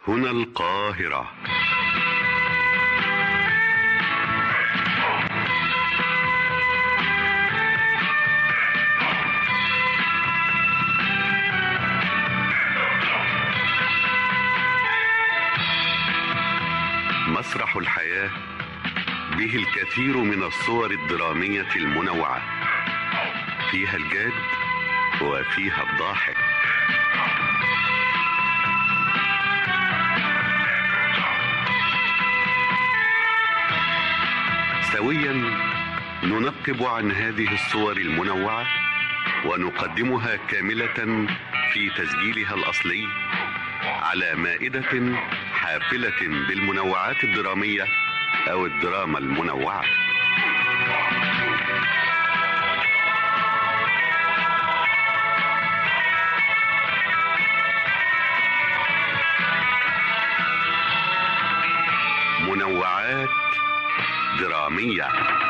هنا القاهرة مسرح الحياة به الكثير من الصور الدرامية المنوعة فيها الجاد وفيها الضاحك سويا ننقب عن هذه الصور المنوعة ونقدمها كاملة في تسجيلها الأصلي على مائدة حافلة بالمنوعات الدرامية أو الدراما المنوعة منوعات درامية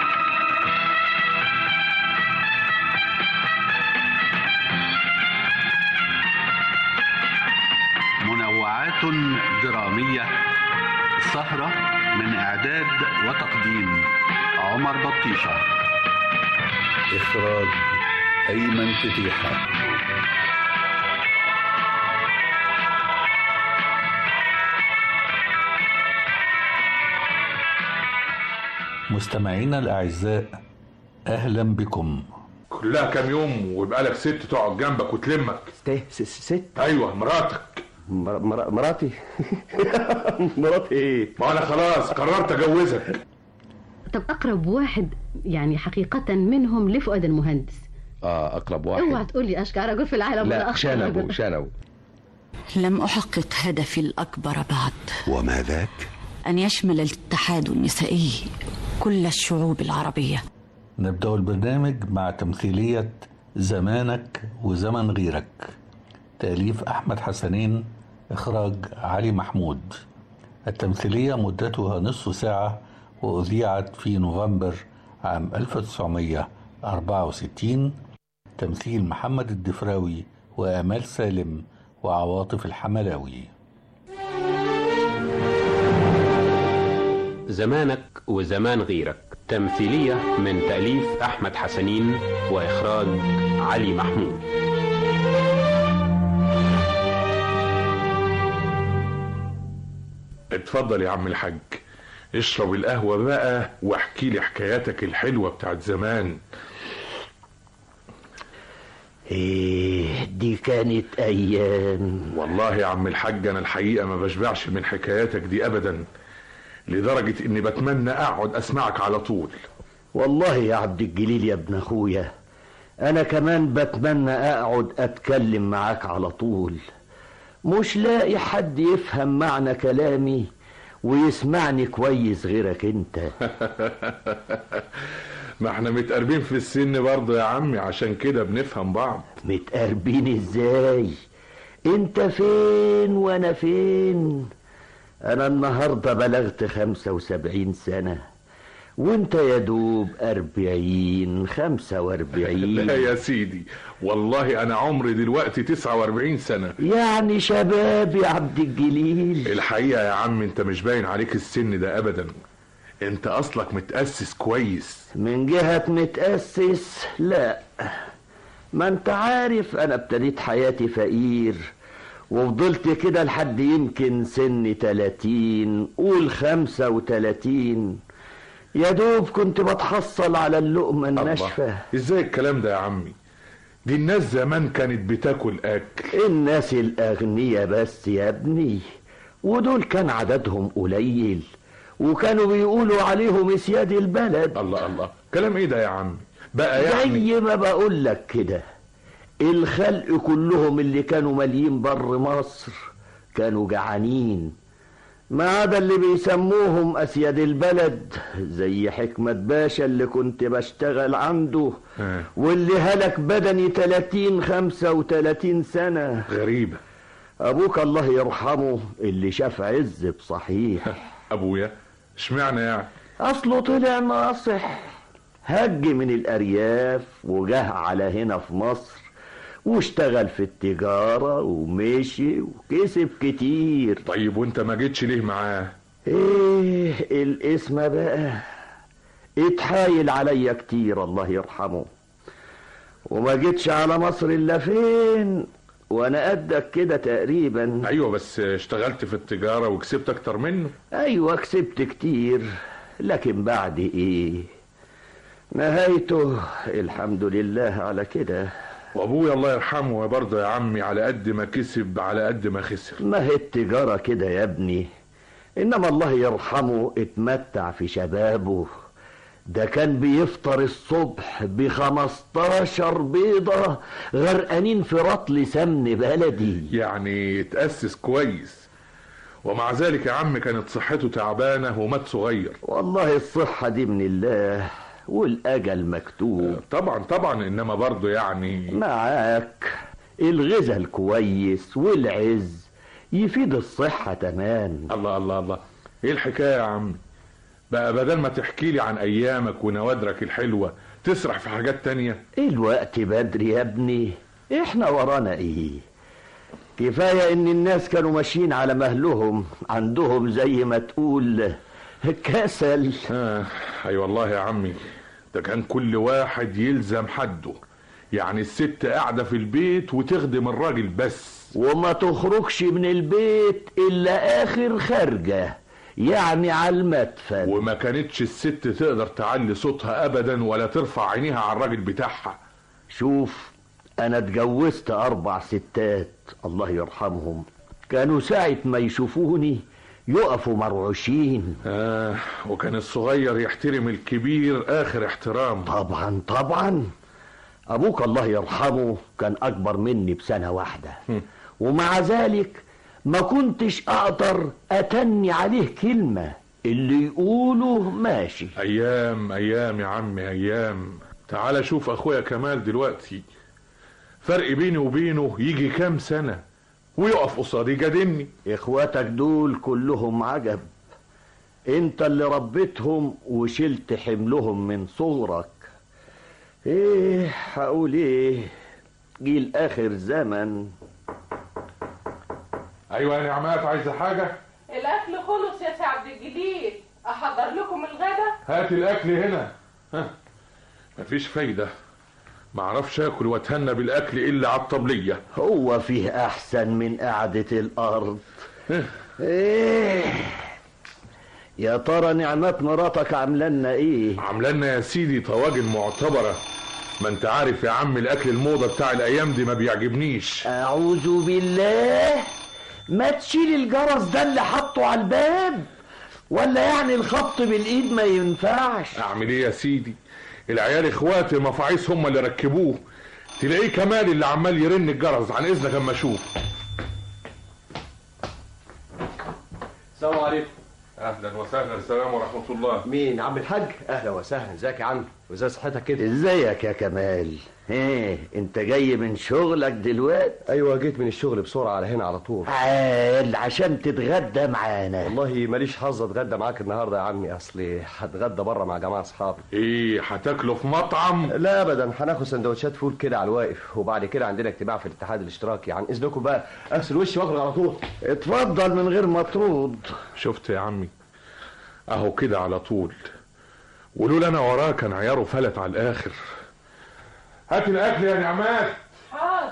منوعات درامية سهرة من إعداد وتقديم عمر بطيشة إخراج أيمن فتيحة مستمعينا الأعزاء أهلا بكم كلها كام يوم ويبقى لك ست تقعد جنبك وتلمك ست ست ايوه مراتك مر... مر... مراتي مراتي ايه ما انا خلاص قررت اجوزك طب أقرب واحد يعني حقيقة منهم لفؤاد المهندس اه اقرب اوعى واحد تقول لي أشجع رجل في العالم ولا لا أخطر شنبو رجل. شنبو لم أحقق هدفي الأكبر بعد وما ذاك أن يشمل الاتحاد النسائي كل الشعوب العربية نبدأ البرنامج مع تمثيلية زمانك وزمن غيرك تأليف أحمد حسنين إخراج علي محمود التمثيلية مدتها نصف ساعة وأذيعت في نوفمبر عام 1964 تمثيل محمد الدفراوي وآمال سالم وعواطف الحملاوي زمانك وزمان غيرك تمثيلية من تأليف أحمد حسنين وإخراج علي محمود اتفضل يا عم الحاج اشرب القهوة بقى واحكي لي حكاياتك الحلوة بتاعت زمان ايه دي كانت ايام والله يا عم الحاج انا الحقيقة ما بشبعش من حكاياتك دي ابدا لدرجة اني بتمنى اقعد اسمعك على طول والله يا عبد الجليل يا ابن اخويا انا كمان بتمنى اقعد اتكلم معاك على طول مش لاقي حد يفهم معنى كلامي ويسمعني كويس غيرك انت ما احنا متقربين في السن برضه يا عمي عشان كده بنفهم بعض متقربين ازاي انت فين وانا فين انا النهارده بلغت خمسة وسبعين سنة وانت يا دوب اربعين خمسة واربعين لا يا سيدي والله انا عمري دلوقتي 49 سنة يعني شباب يا عبد الجليل الحقيقة يا عم انت مش باين عليك السن ده ابدا انت اصلك متأسس كويس من جهة متأسس لا ما انت عارف انا ابتديت حياتي فقير وفضلت كده لحد يمكن سن تلاتين قول خمسة وتلاتين يا دوب كنت بتحصل على اللقمة الناشفة ازاي الكلام ده يا عمي دي الناس زمان كانت بتاكل اكل الناس الأغنياء بس يا ابني ودول كان عددهم قليل وكانوا بيقولوا عليهم اسياد البلد الله الله كلام ايه ده يا عمي بقى يعني زي ما بقول لك كده الخلق كلهم اللي كانوا ماليين بر مصر كانوا جعانين ما عدا اللي بيسموهم اسياد البلد زي حكمة باشا اللي كنت بشتغل عنده آه. واللي هلك بدني 30 35 سنة غريبة ابوك الله يرحمه اللي شاف عز بصحيح ابويا اشمعنى يعني اصله طلع ناصح هج من الارياف وجه على هنا في مصر واشتغل في التجارة ومشي وكسب كتير طيب وانت ما جيتش ليه معاه ايه الاسم بقى اتحايل عليا كتير الله يرحمه وما جيتش على مصر الا فين وانا قدك كده تقريبا ايوه بس اشتغلت في التجارة وكسبت اكتر منه ايوه كسبت كتير لكن بعد ايه نهايته الحمد لله على كده وابويا الله يرحمه برضه يا عمي على قد ما كسب على قد ما خسر ما هي التجارة كده يا ابني انما الله يرحمه اتمتع في شبابه ده كان بيفطر الصبح بخمستاشر بيضة غرقانين في رطل سمن بلدي يعني اتأسس كويس ومع ذلك يا عم كانت صحته تعبانة ومات صغير والله الصحة دي من الله والأجل مكتوب طبعا طبعا انما برضه يعني معاك الغذاء الكويس والعز يفيد الصحة تمام الله الله الله ايه الحكاية يا عم بقى بدل ما تحكي لي عن ايامك ونوادرك الحلوة تسرح في حاجات تانية الوقت بدري يا ابني احنا ورانا ايه كفاية ان الناس كانوا ماشيين على مهلهم عندهم زي ما تقول كسل آه اي والله يا عمي ده كان كل واحد يلزم حده يعني الست قاعدة في البيت وتخدم الراجل بس وما تخرجش من البيت الا اخر خارجة يعني على المدفن وما كانتش الست تقدر تعلي صوتها ابدا ولا ترفع عينيها على الراجل بتاعها شوف انا اتجوزت اربع ستات الله يرحمهم كانوا ساعة ما يشوفوني يقفوا مرعوشين آه وكان الصغير يحترم الكبير اخر احترام طبعا طبعا ابوك الله يرحمه كان اكبر مني بسنة واحدة ومع ذلك ما كنتش اقدر اتني عليه كلمة اللي يقوله ماشي ايام ايام يا عمي ايام تعال شوف اخويا كمال دلوقتي فرق بيني وبينه يجي كام سنة ويقف قصادي يجادلني اخواتك دول كلهم عجب انت اللي ربيتهم وشلت حملهم من صغرك ايه هقول ايه جيل اخر زمن ايوه يا نعمات عايزه حاجه الاكل خلص يا سي عبد الجليل احضر لكم الغدا هات الاكل هنا ها مفيش فايده معرفش اكل واتهنى بالاكل الا على الطبليه هو فيه احسن من قعدة الارض ايه يا ترى نعمات مراتك عامله لنا ايه عاملانا يا سيدي طواجن معتبره ما انت عارف يا عم الاكل الموضه بتاع الايام دي ما بيعجبنيش اعوذ بالله ما تشيل الجرس ده اللي حطه على الباب ولا يعني الخبط بالايد ما ينفعش اعمل ايه يا سيدي العيال اخواتي المفاعيس هم اللي ركبوه تلاقيه كمال اللي عمال يرن الجرس عن اذنك اما اشوف السلام عليكم اهلا وسهلا السلام ورحمه الله مين عم الحاج اهلا وسهلا ازيك يا عم وازاي صحتك كده ازيك يا كمال ايه انت جاي من شغلك دلوقتي ايوه جيت من الشغل بسرعه على هنا على طول عال عشان تتغدى معانا والله ماليش حظ اتغدى معاك النهارده يا عمي اصلي هتغدى بره مع جماعه اصحابي ايه هتاكلوا في مطعم لا ابدا هناخد سندوتشات فول كده على الواقف وبعد كده عندنا اجتماع في الاتحاد الاشتراكي عن اذنكم بقى اغسل وشي واخرج على طول اتفضل من غير مطرود شفت يا عمي اهو كده على طول ولولا انا وراه كان عياره فلت على الاخر هات الاكل يا نعمات حاضر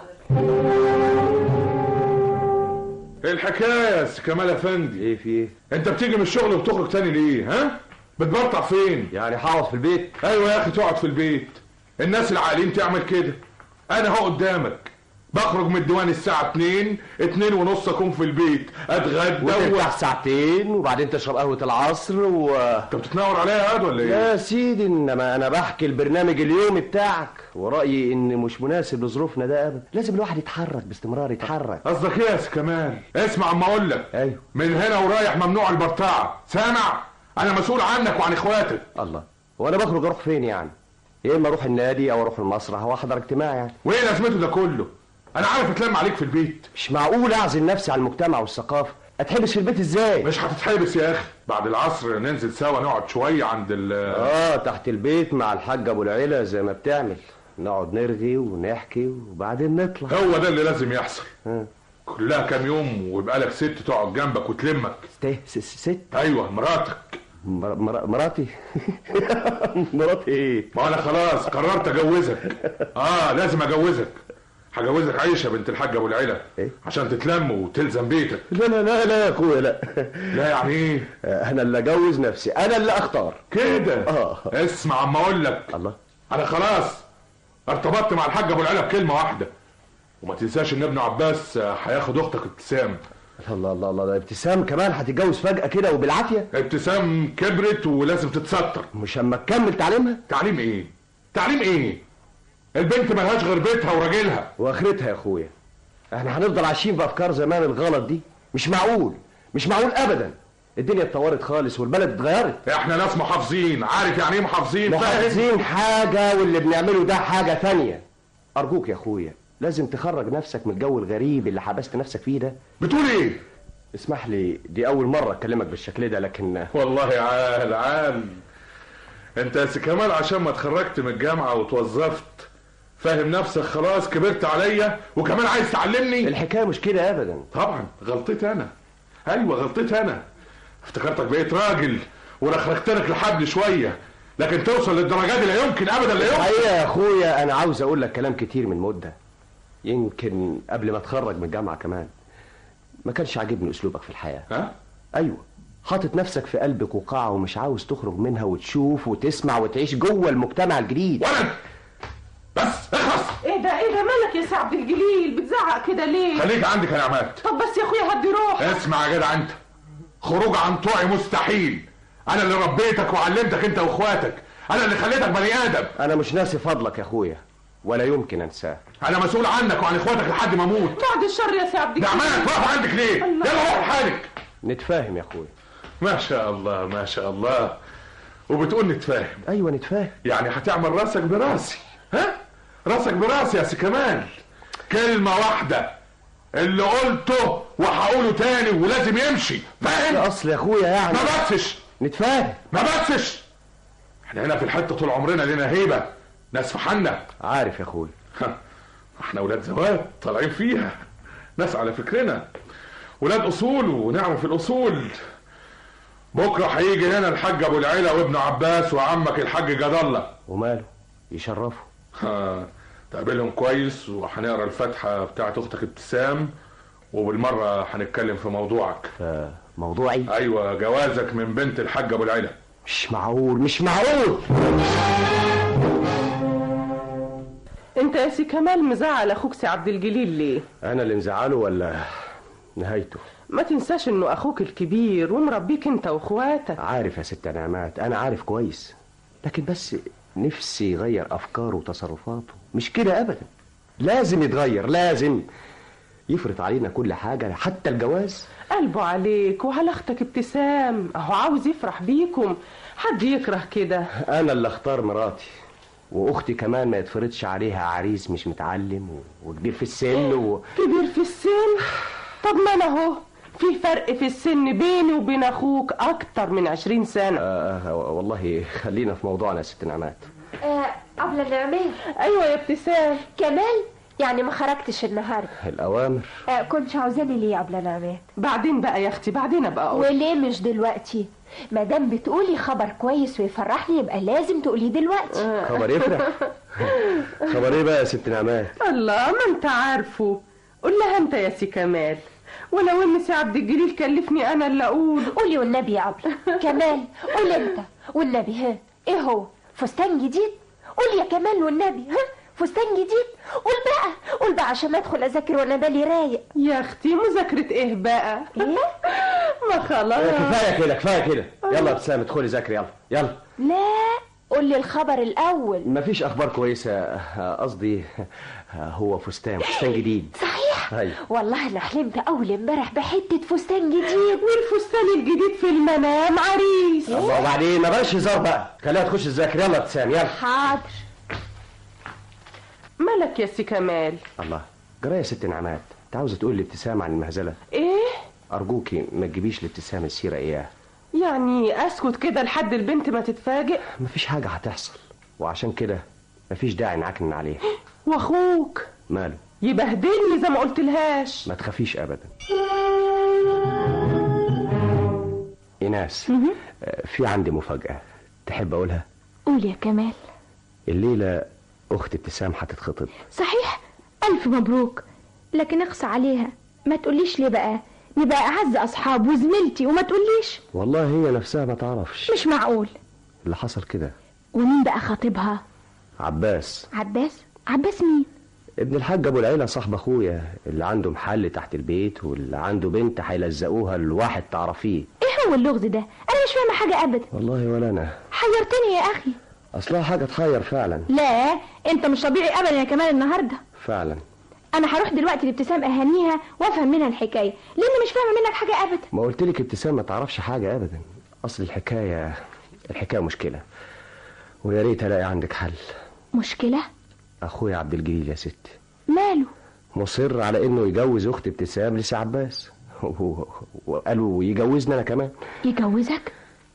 ايه الحكايه يا سي كمال افندي ايه في ايه انت بتيجي من الشغل وبتخرج تاني ليه ها بتبطع فين يعني هقعد في البيت ايوه يا اخي تقعد في البيت الناس العاقلين تعمل كده انا اهو قدامك بخرج من الديوان الساعة 2 2 ونص اكون في البيت اتغدى وترتاح ساعتين وبعدين تشرب قهوه العصر و انت بتتنور عليا يا واد ولا ايه؟ يا سيدي انما انا بحكي البرنامج اليومي بتاعك ورأيي ان مش مناسب لظروفنا ده ابدا لازم الواحد يتحرك باستمرار يتحرك قصدك ايه يا سي كمال؟ اسمع اما اقول لك ايوه من هنا ورايح ممنوع البرطعة سامع؟ انا مسؤول عنك وعن اخواتك الله وانا بخرج اروح فين يعني يا اما اروح النادي او اروح المسرح او احضر اجتماع يعني وايه لازمته ده كله؟ انا عارف اتلم عليك في البيت مش معقول اعزل نفسي على المجتمع والثقافه اتحبس في البيت ازاي مش هتتحبس يا اخي بعد العصر ننزل سوا نقعد شوية عند ال اه تحت البيت مع الحاج ابو العيله زي ما بتعمل نقعد نرغي ونحكي وبعدين نطلع هو ده اللي لازم يحصل كلها كام يوم ويبقى لك ست تقعد جنبك وتلمك ست ست ايوه مراتك مر... مر... مراتي مراتي ايه ما انا خلاص قررت اجوزك اه لازم اجوزك هجوزك عيشه بنت الحاج ابو العلا إيه؟ عشان تتلم وتلزم بيتك لا لا لا لا يا اخويا لا لا يعني ايه انا اللي اجوز نفسي انا اللي اختار كده اه اسمع عم اقول لك الله انا خلاص ارتبطت مع الحاج ابو العلا بكلمه واحده وما تنساش ان ابن عباس آه، هياخد اختك ابتسام الله الله الله ده ابتسام كمان هتتجوز فجأة كده وبالعافية ابتسام كبرت ولازم تتستر مش اما تكمل تعليمها تعليم ايه تعليم ايه البنت ملهاش غير بيتها وراجلها واخرتها يا اخويا احنا هنفضل عايشين في افكار زمان الغلط دي مش معقول مش معقول ابدا الدنيا اتطورت خالص والبلد اتغيرت احنا ناس محافظين عارف يعني ايه محافظين فاهم محافظين حاجة واللي بنعمله ده حاجة تانية أرجوك يا أخويا لازم تخرج نفسك من الجو الغريب اللي حبست نفسك فيه ده بتقول ايه اسمح لي دي أول مرة أكلمك بالشكل ده لكن والله عال عال انت يا سي كمال عشان ما اتخرجت من الجامعه وتوظفت فاهم نفسك خلاص كبرت عليا وكمان عايز تعلمني الحكاية مش كده أبدا طبعا غلطتي انا ايوه غلطتي انا افتكرتك بقيت راجل ورخرجت لك الحبل شويه لكن توصل للدرجات دي لا يمكن ابدا لا يمكن الحقيقة يا أخويا أنا عاوز أقول لك كلام كتير من مدة يمكن قبل ما أتخرج من الجامعة كمان ما كانش عاجبني أسلوبك في الحياة ها أيوه حاطط نفسك في قلب قوقعة ومش عاوز تخرج منها وتشوف وتسمع وتعيش جوه المجتمع الجديد ولد بس اخلص ايه ده ايه ده مالك يا سي عبد الجليل بتزعق كده ليه خليك عندك يا نعمات طب بس يا اخويا هدي روح اسمع يا جدع انت خروج عن طوعي مستحيل انا اللي ربيتك وعلمتك انت واخواتك انا اللي خليتك بني ادم أنا مش ناسي فضلك يا أخويا ولا يمكن أنساه انا مسؤول عنك وعن اخواتك لحد ما اموت بعد الشر يا سي عبد الجليل نعمات واقف عندك ليه الله. يلا روح لحالك نتفاهم يا أخويا ما شاء الله ما شاء الله وبتقول نتفاهم أيوه نتفاهم يعني هتعمل راسك براسي ها راسك براسي يا سي كمال كلمة واحدة اللي قلته وهقوله تاني ولازم يمشي فاهم أصل يا أخويا يعني ما بسش نتفاهم ما بسش احنا هنا في الحتة طول عمرنا لنا هيبة ناس في حنا عارف يا أخويا ها، احنا ولاد زواج طالعين فيها ناس على فكرنا ولاد اصول ونعرف الاصول بكره هيجي هنا الحاج ابو العيله وابن عباس وعمك الحاج جد الله وماله يشرفوا ها، تقابلهم كويس وهنقرا الفاتحه بتاعت اختك ابتسام وبالمره هنتكلم في موضوعك موضوعي ايوه جوازك من بنت الحاج ابو العيله مش معقول مش معقول انت يا سي كمال مزعل اخوك سي عبد الجليل ليه أنا اللي مزعله ولا نهايته ما تنساش انه اخوك الكبير ومربيك انت واخواتك عارف يا ست نعمات أنا عارف كويس لكن بس نفسي يغير أفكاره وتصرفاته مش كده أبدا لازم يتغير لازم يفرض علينا كل حاجة حتى الجواز قلبه عليك وعلى اختك ابتسام اهو عاوز يفرح بيكم حد يكره كده أنا اللي اختار مراتي وأختي كمان ما يتفرضش عليها عريس مش متعلم و- وكبير في السن و... كبير في السن طب ما انا اهو في فرق في السن بيني وبين اخوك اكتر من عشرين سنة آه آه، والله خلينا في موضوعنا يا ست نعمات آه قبل النعمات ايوه يا ابتسام كمال يعني ما خرجتش النهارده الأوامر آه كنت عاوزاني ليه قبل نعمات بعدين بقى يا اختي بعدين ابقى اقول وليه مش دلوقتي ما دام بتقولي خبر كويس ويفرحني يبقى لازم تقوليه دلوقتي خبر يفرح خبر ايه بقى يا ست نعمات الله ما انت عارفه قول لها انت يا سي كمال ولو ان سي عبد الجليل كلفني انا اللي اقول قولي والنبي يا عبد كمال قول انت والنبي ها ايه هو فستان جديد قول يا كمال والنبي ها فستان جديد قول بقى قول بقى عشان ادخل اذاكر وانا بالي رايق يا اختي مذاكرة ايه بقى ايه ما خلاص كفايه كده كفايه كده يلا يا ابتسام ادخلي ذاكري يلا يلا لا قول لي الخبر الاول مفيش اخبار كويسه آه، قصدي آه، هو فستان فستان جديد صحيح ايوه والله انا حلمت اول امبارح بحته فستان جديد والفستان الجديد في المنام عريس الله وبعدين ما بلاش هزار بقى خليها تخش تذاكر يلا يا ابتسام يلا حاضر مالك يا سي كمال الله جرى يا ست نعمات انت عاوزه تقول لي ابتسام عن المهزله ايه ارجوكي ما تجيبيش لابتسام السيره اياه يعني اسكت كده لحد البنت ما تتفاجئ مفيش حاجه هتحصل وعشان كده مفيش داعي نعكنن عليه واخوك ماله يبهدلني زي ما قلت لهاش ما تخافيش ابدا ايناس آه، في عندي مفاجاه تحب اقولها قول يا كمال الليله اخت ابتسام هتتخطب صحيح ألف مبروك لكن اقصى عليها ما تقوليش ليه بقى نبقى أعز أصحاب وزميلتي وما تقوليش والله هي نفسها ما تعرفش مش معقول اللي حصل كده ومين بقى خاطبها عباس عباس عباس مين ابن الحاج ابو العيله صاحب اخويا اللي عنده محل تحت البيت واللي عنده بنت هيلزقوها لواحد تعرفيه ايه هو اللغز ده انا مش فاهمه حاجه ابدا والله ولا انا حيرتني يا اخي اصلها حاجه تحير فعلا لا انت مش طبيعي ابدا يا كمال النهارده فعلا انا هروح دلوقتي لابتسام اهنيها وافهم منها الحكايه لان مش فاهمه منك حاجه ابدا ما قلت لك ابتسام ما تعرفش حاجه ابدا اصل الحكايه الحكايه مشكله ويا ريت الاقي عندك حل مشكله اخويا عبد الجليل يا ست ماله مصر على انه يجوز اخت ابتسام لسي عباس و- وقالوا يجوزني انا كمان يجوزك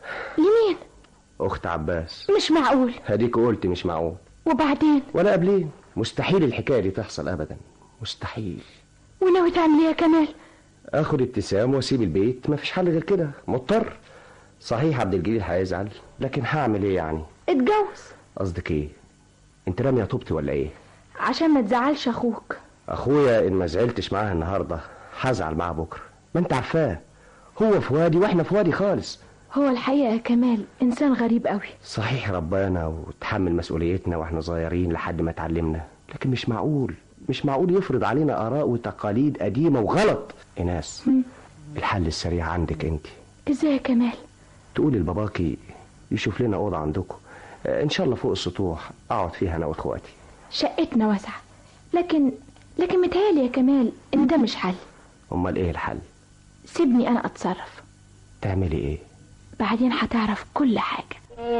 لمين اخت عباس مش معقول هديك قلت مش معقول وبعدين ولا قبلين مستحيل الحكايه دي تحصل ابدا مستحيل وناوي تعمل ايه يا كمال اخد ابتسام واسيب البيت مفيش حل غير كده مضطر صحيح عبد الجليل هيزعل لكن هعمل ايه يعني اتجوز قصدك ايه انت راميه طوبتي ولا ايه عشان ما تزعلش اخوك اخويا ان ما زعلتش معاه النهارده هزعل معاه بكره ما انت عارفاه هو في وادي واحنا في وادي خالص هو الحقيقه يا كمال انسان غريب قوي صحيح ربنا وتحمل مسؤوليتنا واحنا صغيرين لحد ما اتعلمنا لكن مش معقول مش معقول يفرض علينا اراء وتقاليد قديمه وغلط ايناس الحل السريع عندك انت ازاي يا كمال تقولي لباباكي يشوف لنا اوضه عندكم آه، ان شاء الله فوق السطوح اقعد فيها انا واخواتي شقتنا واسعه لكن لكن متهيألي يا كمال ان ده مش حل امال ايه الحل سيبني انا اتصرف تعملي ايه بعدين هتعرف كل حاجه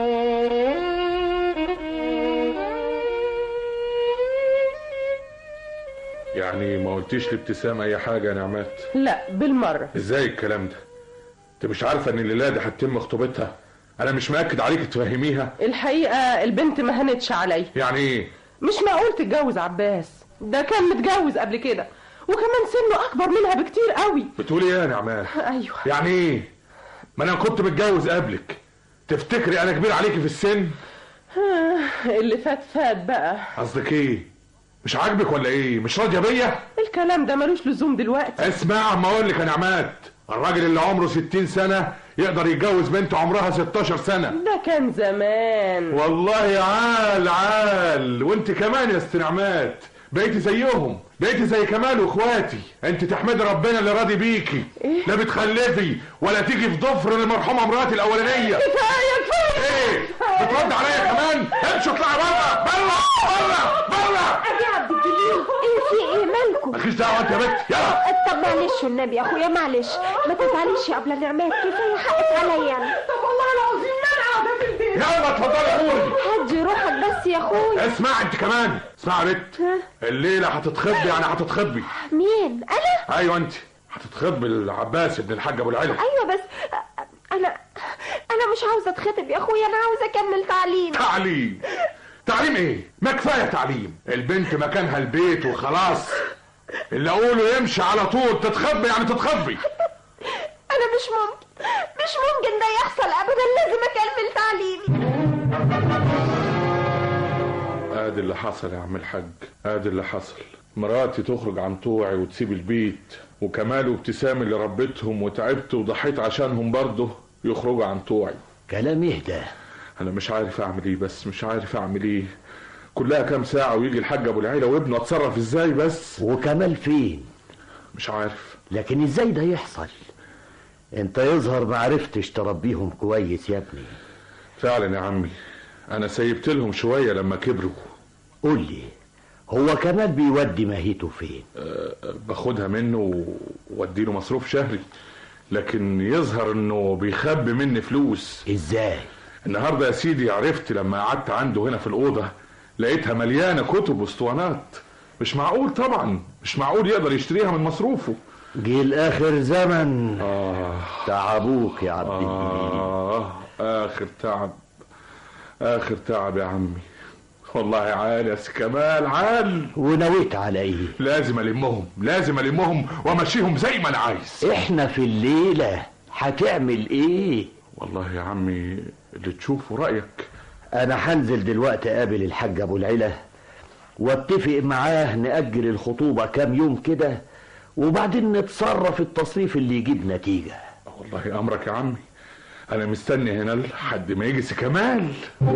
يعني ما قلتيش لابتسام اي حاجه يا نعمات لا بالمره ازاي الكلام ده انت مش عارفه ان الليله دي هتتم خطوبتها انا مش مأكد عليك تفهميها الحقيقه البنت ما هنتش عليا يعني ايه مش معقول تتجوز عباس ده كان متجوز قبل كده وكمان سنه اكبر منها بكتير قوي بتقولي ايه يا نعمات ايوه يعني ايه ما انا كنت متجوز قبلك تفتكري انا كبير عليكي في السن اللي فات فات بقى قصدك ايه مش عاجبك ولا ايه مش راضيه بيا الكلام ده ملوش لزوم دلوقتي اسمع اما اقول لك يا نعمات الراجل اللي عمره 60 سنه يقدر يتجوز بنت عمرها 16 سنه ده كان زمان والله عال عال وانت كمان يا ست نعمات بقيتي زيهم بقيتي زي كمال واخواتي انت تحمدي ربنا اللي راضي بيكي إيه؟ لا بتخلفي ولا تيجي في ضفر المرحومه مراتي الاولانيه كفايه كفايه ايه بترد عليا كمان امشي اطلعي بره بره بره بره ابي عبد الجليل ايه في ايه مالكم مالكيش دعوه انت يا بنت يلا طب معلش النبي يا اخويا معلش ما تزعليش يا ابله نعمات كفايه حقك عليا انا طب والله العظيم ما انا قاعده في البيت يلا اتفضلي قولي هدي روحك بس يا اخويا اسمع انت كمان اسمع يا بنت الليله هتتخبي يعني هتتخبي مين انا ايوه انت هتتخبي العباس ابن الحاج ابو العلا ايوه بس انا انا مش عاوزه اتخطب يا اخويا انا عاوزه اكمل تعليم تعليم تعليم ايه ما كفايه تعليم البنت مكانها البيت وخلاص اللي اقوله يمشي على طول تتخبي يعني تتخبي انا مش ممكن مش ممكن ده يحصل ابدا لازم اكمل تعليمي ادي اللي حصل يا عم الحاج ادي اللي حصل مراتي تخرج عن طوعي وتسيب البيت وكمال وابتسام اللي ربيتهم وتعبت وضحيت عشانهم برضه يخرجوا عن طوعي كلام يهدى انا مش عارف اعمل ايه بس مش عارف اعمل ايه كلها كام ساعة ويجي الحاج ابو العيلة وابنه اتصرف ازاي بس وكمال فين مش عارف لكن ازاي ده يحصل انت يظهر ما عرفتش تربيهم كويس يا ابني فعلا يا عمي انا سيبت لهم شوية لما كبروا قول لي هو كمال بيودي ماهيته فين أه باخدها منه واديله مصروف شهري لكن يظهر انه بيخبي مني فلوس ازاي النهارده يا سيدي عرفت لما قعدت عنده هنا في الاوضه لقيتها مليانه كتب واسطوانات مش معقول طبعا مش معقول يقدر يشتريها من مصروفه جه الاخر زمن آه تعبوك يا عبد آه آخر تعب آخر تعب يا عمي والله عال يا سي كمال عال ونويت على ايه لازم المهم لازم المهم وامشيهم زي ما انا عايز احنا في الليلة هتعمل ايه والله يا عمي اللي تشوفه رايك انا هنزل دلوقتي اقابل الحاج ابو العلا واتفق معاه نأجل الخطوبة كام يوم كده وبعدين نتصرف التصريف اللي يجيب نتيجة والله امرك يا عمي انا مستني هنا لحد ما يجي سي كمال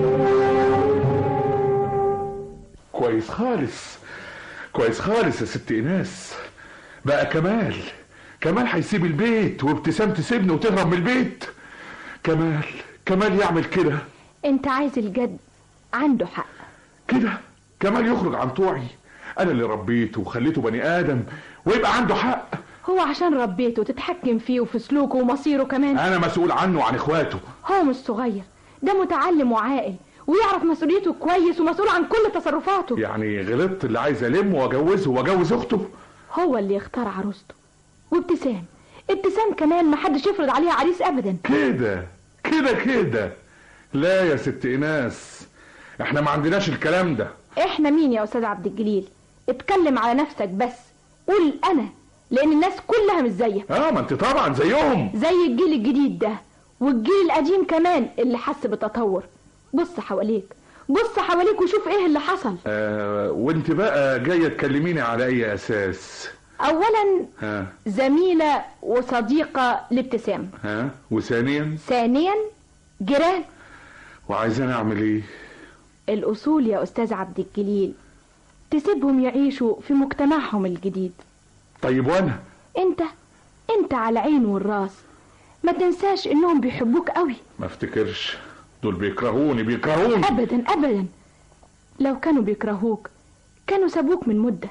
كويس خالص كويس خالص يا ست ايناس بقى كمال كمال هيسيب البيت وابتسام تسيبني وتهرب من البيت كمال كمال يعمل كده انت عايز الجد عنده حق كده كمال يخرج عن طوعي انا اللي ربيته وخليته بني ادم ويبقى عنده حق هو عشان ربيته تتحكم فيه وفي سلوكه ومصيره كمان انا مسؤول عنه وعن اخواته هو مش صغير ده متعلم وعاقل ويعرف مسؤوليته كويس ومسؤول عن كل تصرفاته يعني غلطت اللي عايز المه واجوزه واجوز اخته هو اللي يختار عروسته وابتسام ابتسام كمان محدش يفرض عليها عريس ابدا كده كده كده لا يا ست ايناس احنا ما عندناش الكلام ده احنا مين يا استاذ عبد الجليل اتكلم على نفسك بس قول انا لان الناس كلها مش زيك اه ما انت طبعا زيهم زي الجيل الجديد ده والجيل القديم كمان اللي حس بالتطور بص حواليك بص حواليك وشوف ايه اللي حصل آه وانت بقى جايه تكلميني على اي اساس اولا ها زميلة وصديقة لابتسام ها وثانيا ثانيا جيران وعايزاني اعمل ايه الاصول يا استاذ عبد الجليل تسيبهم يعيشوا في مجتمعهم الجديد طيب وانا انت انت على عين والراس ما تنساش انهم بيحبوك قوي ما افتكرش دول بيكرهوني بيكرهوني ابدا ابدا لو كانوا بيكرهوك كانوا سابوك من مدة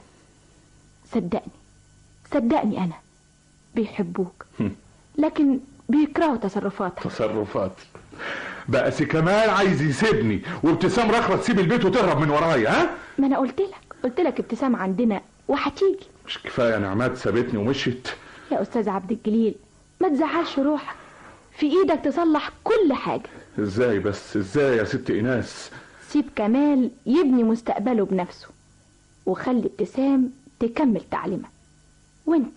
صدقني صدقني انا بيحبوك لكن بيكرهوا تصرفاتك تصرفات بقى سي كمال عايز يسيبني وابتسام رخرة تسيب البيت وتهرب من ورايا ها ما انا قلت لك قلت لك ابتسام عندنا وهتيجي مش كفايه نعمات سابتني ومشيت يا استاذ عبد الجليل ما تزعلش روحك في ايدك تصلح كل حاجة ازاي بس ازاي يا ست ايناس سيب كمال يبني مستقبله بنفسه وخلي ابتسام تكمل تعليمها وانت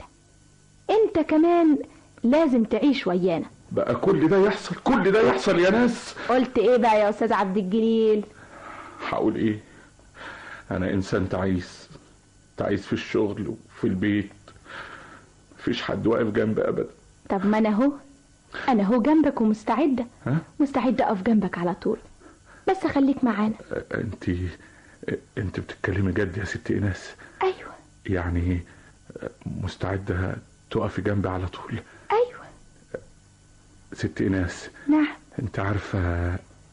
انت كمان لازم تعيش ويانا بقى كل ده يحصل كل ده يحصل يا ناس قلت ايه بقى يا استاذ عبد الجليل هقول ايه انا انسان تعيس تعيس في الشغل وفي البيت مفيش حد واقف جنبي ابدا طب ما انا اهو انا اهو جنبك ومستعدة ها مستعدة اقف جنبك على طول بس خليك معانا انت انت بتتكلمي جد يا ست ايناس ايوه يعني مستعدة تقفي جنبي على طول ايوه ست ايناس نعم انت عارفة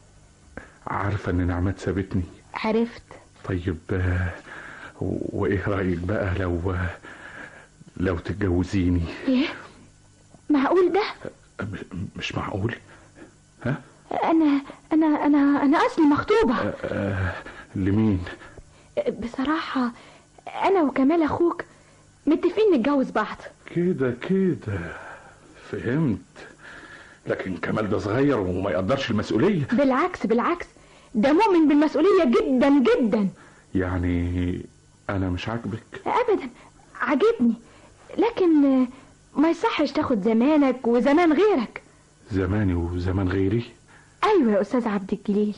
عارفة ان نعمات سابتني عرفت طيب آه، وايه رأيك بقى لو لو تتجوزيني ايه معقول ده م- مش معقول ها انا انا انا انا اصلي مخطوبة آه لمين بصراحة انا وكمال اخوك متفقين نتجوز بعض كده كده فهمت لكن كمال ده صغير وما يقدرش المسؤولية بالعكس بالعكس ده مؤمن بالمسؤولية جدا جدا يعني انا مش عاجبك ابدا عجبني لكن ما يصحش تاخد زمانك وزمان غيرك زماني وزمان غيري ايوه يا استاذ عبد الجليل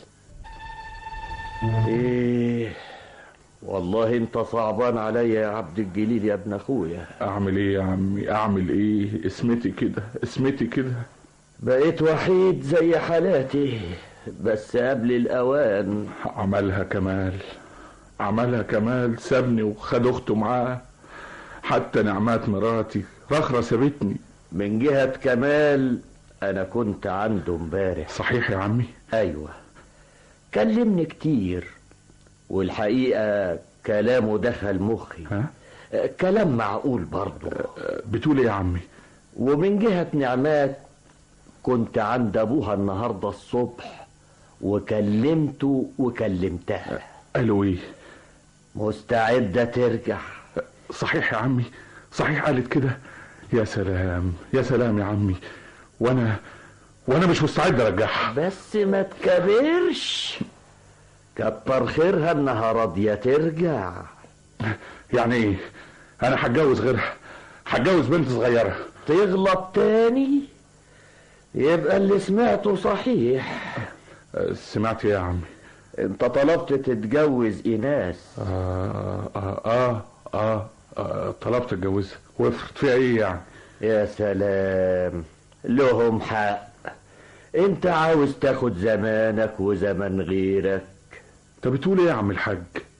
ايه والله انت صعبان عليا يا عبد الجليل يا ابن اخويا اعمل ايه يا عمي اعمل ايه اسمتي كده اسمتي كده بقيت وحيد زي حالاتي بس قبل الاوان عملها كمال عملها كمال سابني وخد اخته معاه حتى نعمات مراتي رخرة سابتني من جهة كمال انا كنت عنده امبارح صحيح يا عمي ايوه كلمني كتير والحقيقة كلامه دخل مخي ها؟ كلام معقول برضه بتقول ايه يا عمي ومن جهة نعمات كنت عند ابوها النهاردة الصبح وكلمته وكلمتها قالوا ايه مستعدة ترجع صحيح يا عمي صحيح قالت كده يا سلام يا سلام يا عمي وانا وانا مش مستعد ارجعها بس ما تكبرش كتر خيرها انها راضية ترجع يعني ايه انا هتجوز غيرها هتجوز بنت صغيرة تغلط تاني يبقى اللي سمعته صحيح سمعت ايه يا عمي انت طلبت تتجوز ايناس آه آه آه, آه, آه طلبت اتجوزها وافرض فيها ايه يعني يا سلام لهم حق انت عاوز تاخد زمانك وزمن غيرك انت بتقول ايه يا عم الحاج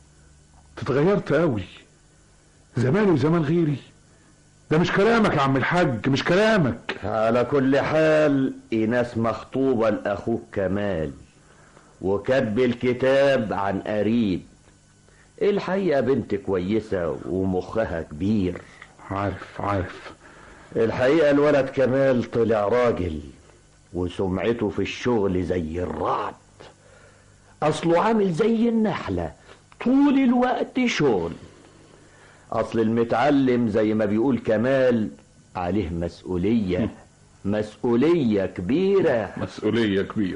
تتغيرت قوي زماني وزمان غيري ده مش كلامك يا عم الحاج مش كلامك على كل حال ايناس مخطوبة لاخوك كمال وكاتب الكتاب عن قريب الحقيقة بنت كويسة ومخها كبير عارف عارف الحقيقة الولد كمال طلع راجل وسمعته في الشغل زي الرعد أصله عامل زي النحلة طول الوقت شغل أصل المتعلم زي ما بيقول كمال عليه مسؤولية مسؤولية كبيرة مسؤولية كبيرة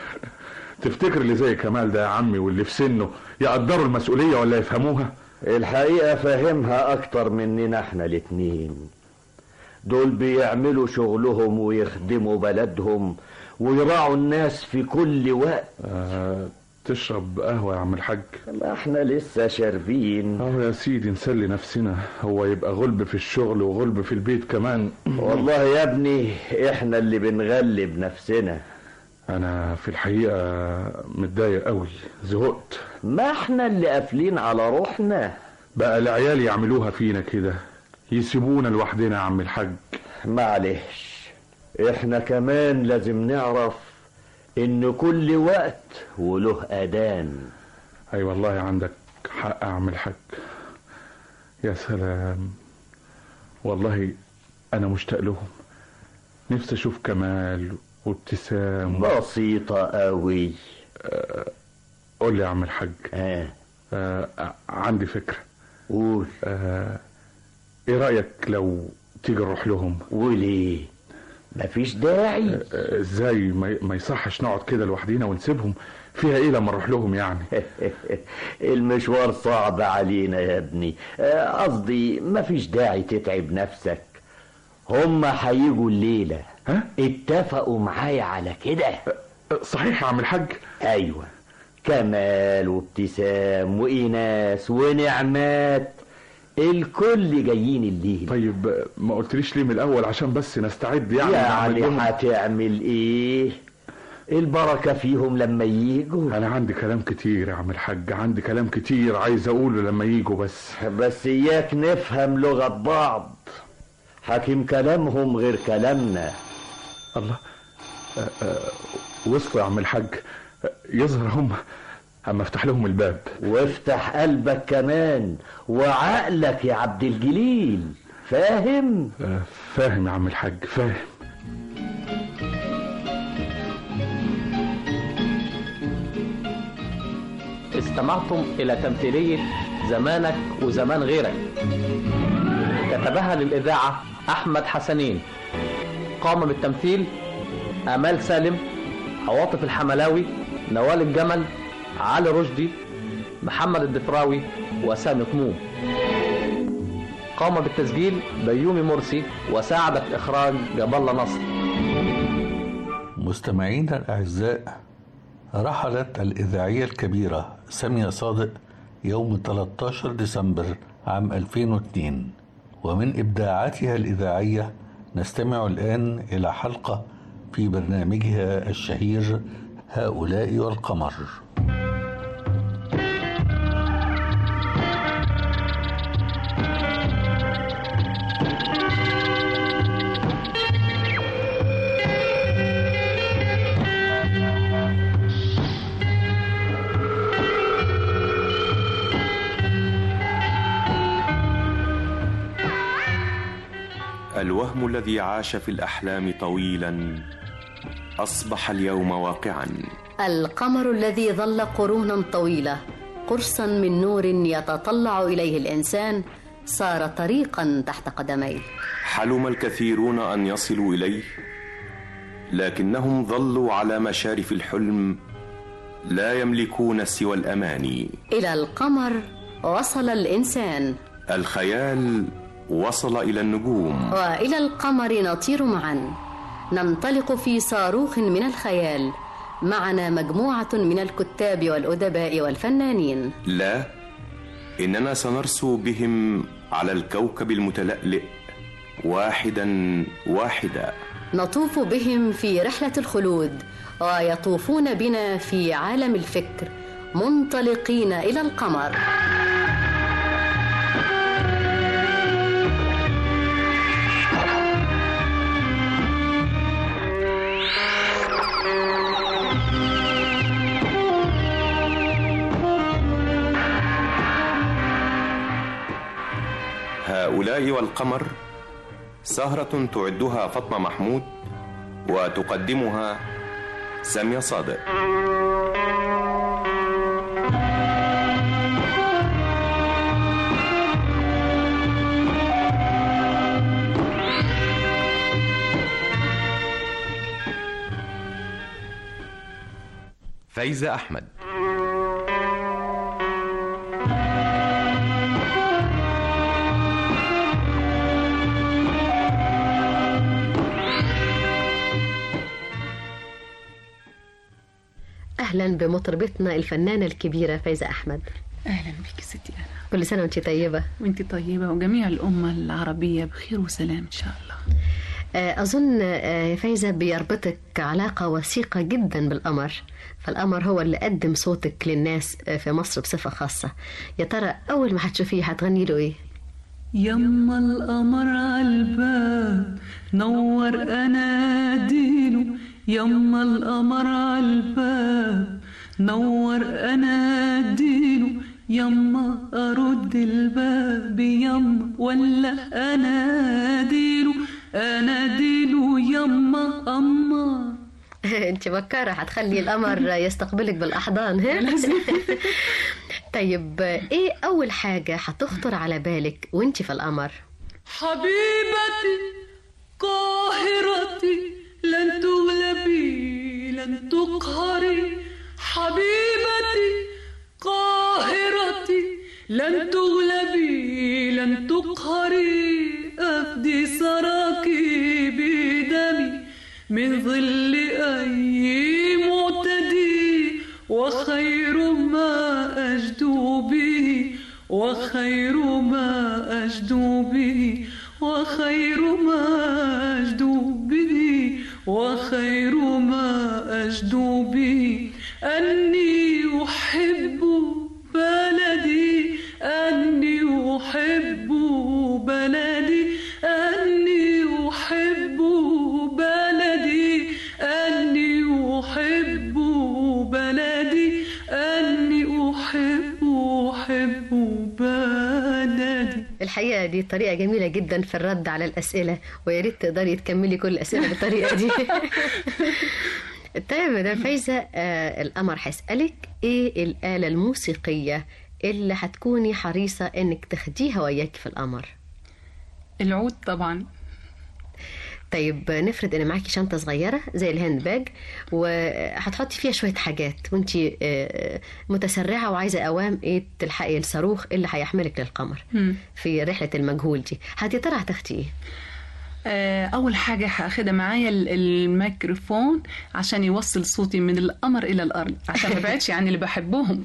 تفتكر اللي زي كمال ده يا عمي واللي في سنه يقدروا المسؤولية ولا يفهموها الحقيقة فاهمها أكتر مننا احنا الاتنين دول بيعملوا شغلهم ويخدموا بلدهم ويراعوا الناس في كل وقت آه تشرب قهوة يا عم الحاج ما احنا لسه شاربين اه يا سيدي نسلي نفسنا هو يبقى غلب في الشغل وغلب في البيت كمان والله يا ابني احنا اللي بنغلب نفسنا انا في الحقيقة متضايق قوي زهقت ما احنا اللي قافلين على روحنا بقى العيال يعملوها فينا كده يسيبونا لوحدنا يا عم الحاج معلش احنا كمان لازم نعرف ان كل وقت وله اذان اي أيوة والله عندك حق يا عم الحاج يا سلام والله انا مشتاق لهم نفسي اشوف كمال وابتسام بسيطة قوي أه قول لي يا عم الحاج آه. آه عندي فكرة قول آه ايه رأيك لو تيجي نروح لهم وليه مفيش داعي آه ازاي ما يصحش نقعد كده لوحدينا ونسيبهم فيها ايه لما نروح لهم يعني المشوار صعب علينا يا ابني قصدي مفيش داعي تتعب نفسك هما هيجوا الليلة ها؟ اتفقوا معايا على كده صحيح يا عم الحاج ايوه كمال وابتسام وإيناس ونعمات الكل جايين الليل طيب ما قلتليش ليه من الأول عشان بس نستعد يعني يعني هتعمل إيه البركة فيهم لما ييجوا أنا عندي كلام كتير يا عم الحاج عندي كلام كتير عايز أقوله لما ييجوا بس بس إياك نفهم لغة بعض حكيم كلامهم غير كلامنا الله وصلوا يا عم الحاج يظهر هم اما افتح لهم الباب وافتح قلبك كمان وعقلك يا عبد الجليل فاهم آه فاهم يا عم الحاج فاهم استمعتم إلى تمثيلية زمانك وزمان غيرك كتبها للإذاعة أحمد حسنين قام بالتمثيل آمال سالم عواطف الحملاوي نوال الجمل علي رشدي محمد الدفراوي وسامي طموم قام بالتسجيل بيومي مرسي وساعد في إخراج جاب الله نصر مستمعينا الأعزاء رحلت الإذاعية الكبيرة سامية صادق يوم 13 ديسمبر عام 2002 ومن إبداعاتها الإذاعية نستمع الآن إلى حلقة في برنامجها الشهير هؤلاء والقمر الوهم الذي عاش في الاحلام طويلا اصبح اليوم واقعا القمر الذي ظل قرونا طويله قرصا من نور يتطلع اليه الانسان صار طريقا تحت قدميه حلم الكثيرون ان يصلوا اليه لكنهم ظلوا على مشارف الحلم لا يملكون سوى الاماني إلى القمر وصل الإنسان الخيال وصل الى النجوم وإلى القمر نطير معا ننطلق في صاروخ من الخيال معنا مجموعة من الكتاب والأدباء والفنانين لا اننا سنرسو بهم على الكوكب المتلألئ واحدا واحدا نطوف بهم في رحلة الخلود ويطوفون بنا في عالم الفكر منطلقين إلى القمر هؤلاء والقمر سهرة تعدها فاطمة محمود وتقدمها سامية صادق فايزة أحمد أهلا بمطربتنا الفنانة الكبيرة فايزة أحمد اهلا بك ستي انا كل سنة وأنت طيبة وانت طيبه وجميع الامه العربيه بخير وسلام ان شاء الله آه، أظن آه، يا فايزة بيربطك علاقة وثيقة جدا بالقمر فالقمر هو اللي قدم صوتك للناس آه، في مصر بصفة خاصة يا ترى أول ما هتشوفيه هتغني له إيه؟ يما القمر عالباب نور اناديله يما القمر عالباب نور اناديله يما ارد الباب يما ولا اناديله اناديله يما اما انت بكارة هتخلي القمر يستقبلك بالأحضان ها؟ طيب ايه أول حاجة هتخطر على بالك وانت في القمر؟ حبيبتي قاهرتي لن تغلبي لن تقهري حبيبتي قاهرتي لن تغلبي لن تقهري أفدي سراكي بدمي من ظل أي معتدي وخير ما أجدو به وخير ما أجدو به وخير ما أجدو به وخير ما أجدو به أني أحب بلدي أني أحب بلدي أني أحب بلدي أني أحب بلدي أني أحب أحب بلدي الحقيقة دي طريقة جميلة جدا في الرد على الأسئلة ويا ريت تقدري تكملي كل الأسئلة بالطريقة دي طيب يا مدام فايزة آه القمر هيسألك إيه الآلة الموسيقية اللي هتكوني حريصة إنك تاخديها وياكي في القمر العود طبعا طيب نفرض ان معاكي شنطه صغيره زي الهاند باج وهتحطي فيها شويه حاجات وانت متسرعه وعايزه اوام ايه تلحقي الصاروخ اللي هيحملك للقمر مم. في رحله المجهول دي هتي ترى هتاخدي ايه آه، أول حاجة هاخدها معايا ال- الميكروفون عشان يوصل صوتي من القمر إلى الأرض عشان ما بعدش عن اللي بحبهم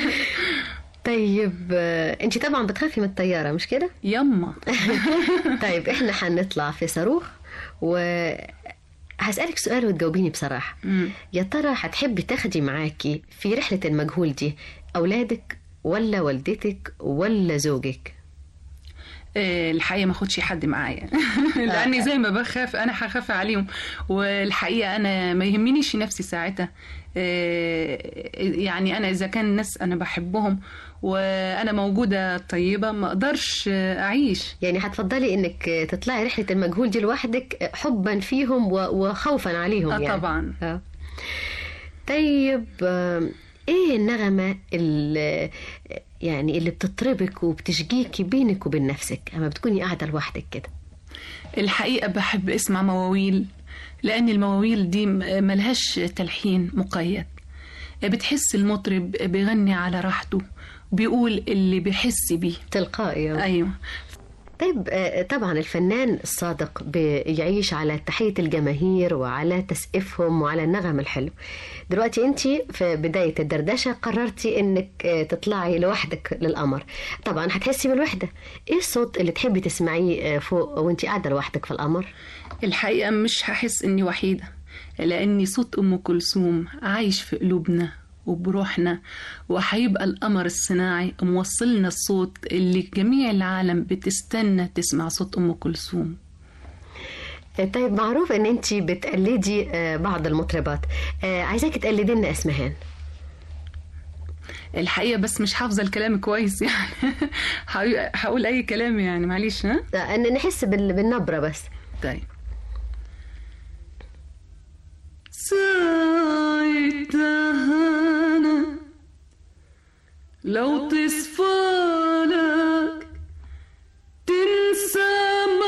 طيب انت طبعا بتخافي من الطياره مش كده يما طيب احنا هنطلع في صاروخ و هسألك سؤال وتجاوبيني بصراحة يا ترى هتحبي تاخدي معاكي في رحلة المجهول دي أولادك ولا والدتك ولا زوجك آه، الحقيقة ما اخدش حد معايا لأني زي ما بخاف أنا هخاف عليهم والحقيقة أنا ما يهمنيش نفسي ساعتها آه، يعني أنا إذا كان الناس أنا بحبهم وأنا موجودة طيبة ما أقدرش آه، أعيش يعني هتفضلي انك تطلعي رحلة المجهول دي لوحدك حبا فيهم و- وخوفا عليهم آه، يعني طبعا آه. طيب آه، ايه النغمة اللي يعني اللي بتطربك وبتشجيكي بينك وبين نفسك اما بتكوني قاعدة لوحدك كده الحقيقة بحب اسمع مواويل لأن المواويل دي م- ملهاش تلحين مقيد بتحس المطرب بيغني على راحته بيقول اللي بيحس بيه تلقائي ايوه طيب آه، طبعا الفنان الصادق بيعيش على تحية الجماهير وعلى تسقيفهم وعلى النغم الحلو دلوقتي انت في بداية الدردشة قررتي انك آه، تطلعي لوحدك للقمر طبعا هتحسي بالوحدة ايه الصوت اللي تحبي تسمعيه آه، فوق وانت قاعدة لوحدك في القمر الحقيقة مش هحس إني وحيدة لأني صوت أم كلثوم عايش في قلوبنا وبروحنا وهيبقى القمر الصناعي موصلنا الصوت اللي جميع العالم بتستنى تسمع صوت أم كلثوم آه، طيب معروف ان انت بتقلدي آه، بعض المطربات آه، عايزاكي تقلدي لنا اسمهان الحقيقة بس مش حافظة الكلام كويس يعني هقول- هقول أي كلام يعني معلش ها آه، ان نحس بال- بالنبرة بس طيب ساعتها أنا لو تصفالك تنسى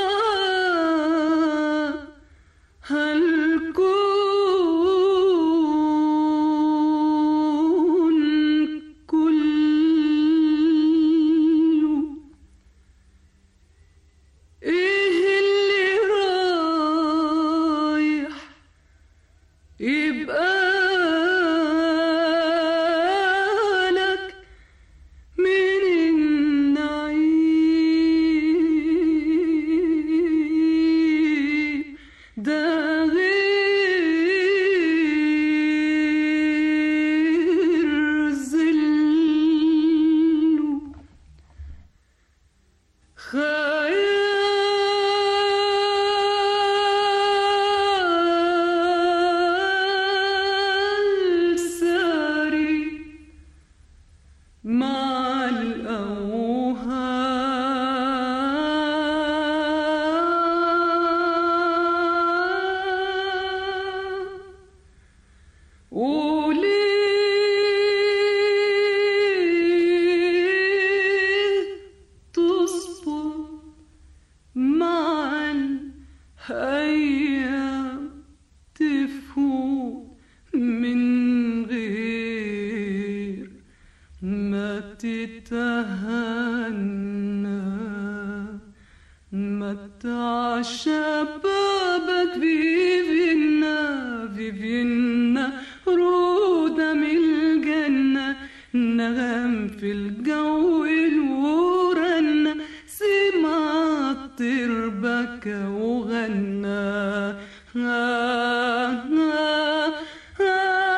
ما هالكون كله ايه اللي رايح يبقى لك من النعيم ده غير ظله خيال ساري مع الأوهام وليه تصبر مع الأيام تفوت من غير ما تتهنى متع شبابك فيفينا فيفينا رودة من الجنة نغم في الجو الورنة سمع الطير بكى وغنى آه آه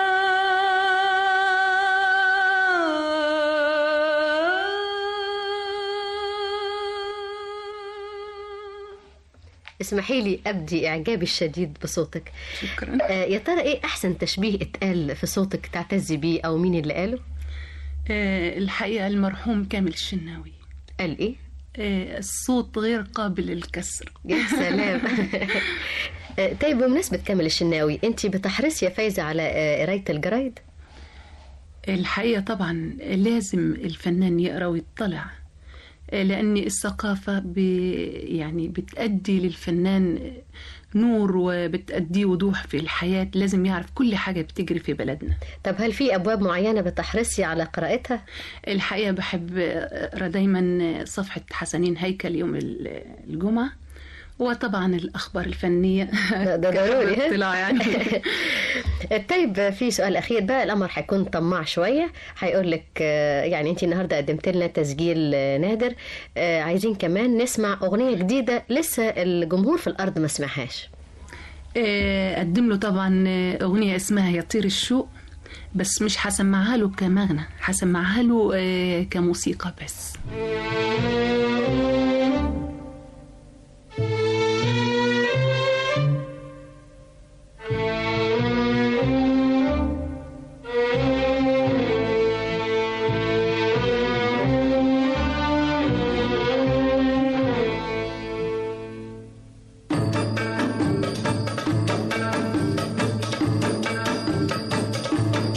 اسمحي لي ابدي اعجابي الشديد بصوتك شكرا آه، يا ترى ايه احسن تشبيه اتقال في صوتك تعتزي بيه او مين اللي قاله آه، الحقيقة المرحوم كامل الشناوي قال ايه آه، الصوت غير قابل للكسر يا سلام آه، طيب بمناسبة كامل الشناوي انت بتحرصي يا فايزة على آه، قراية الجرايد الحقيقة طبعا لازم الفنان يقرأ ويطلع آه، لأن الثقافة ب... يعني بتأدي للفنان نور وبتأدي وضوح في الحياة لازم يعرف كل حاجة بتجري في بلدنا طب هل في ابواب معينة بتحرصي على قراءتها الحقيقة بحب أقرأ دايما صفحة حسنين هيكل يوم الجمعة وطبعا الأخبار الفنية ده ده ضروري ها؟ اطلاع يعني طيب في سؤال اخير بقى القمر هيكون طماع شويه هيقول لك آه، يعني انت النهارده قدمت لنا تسجيل آه، نادر آه، عايزين كمان نسمع اغنيه جديده لسه الجمهور في الارض ما سمعهاش آه، أقدم له طبعا أغنية اسمها يطير الشوق بس مش هسمعها له كمغنى هسمعها له آه، كموسيقى بس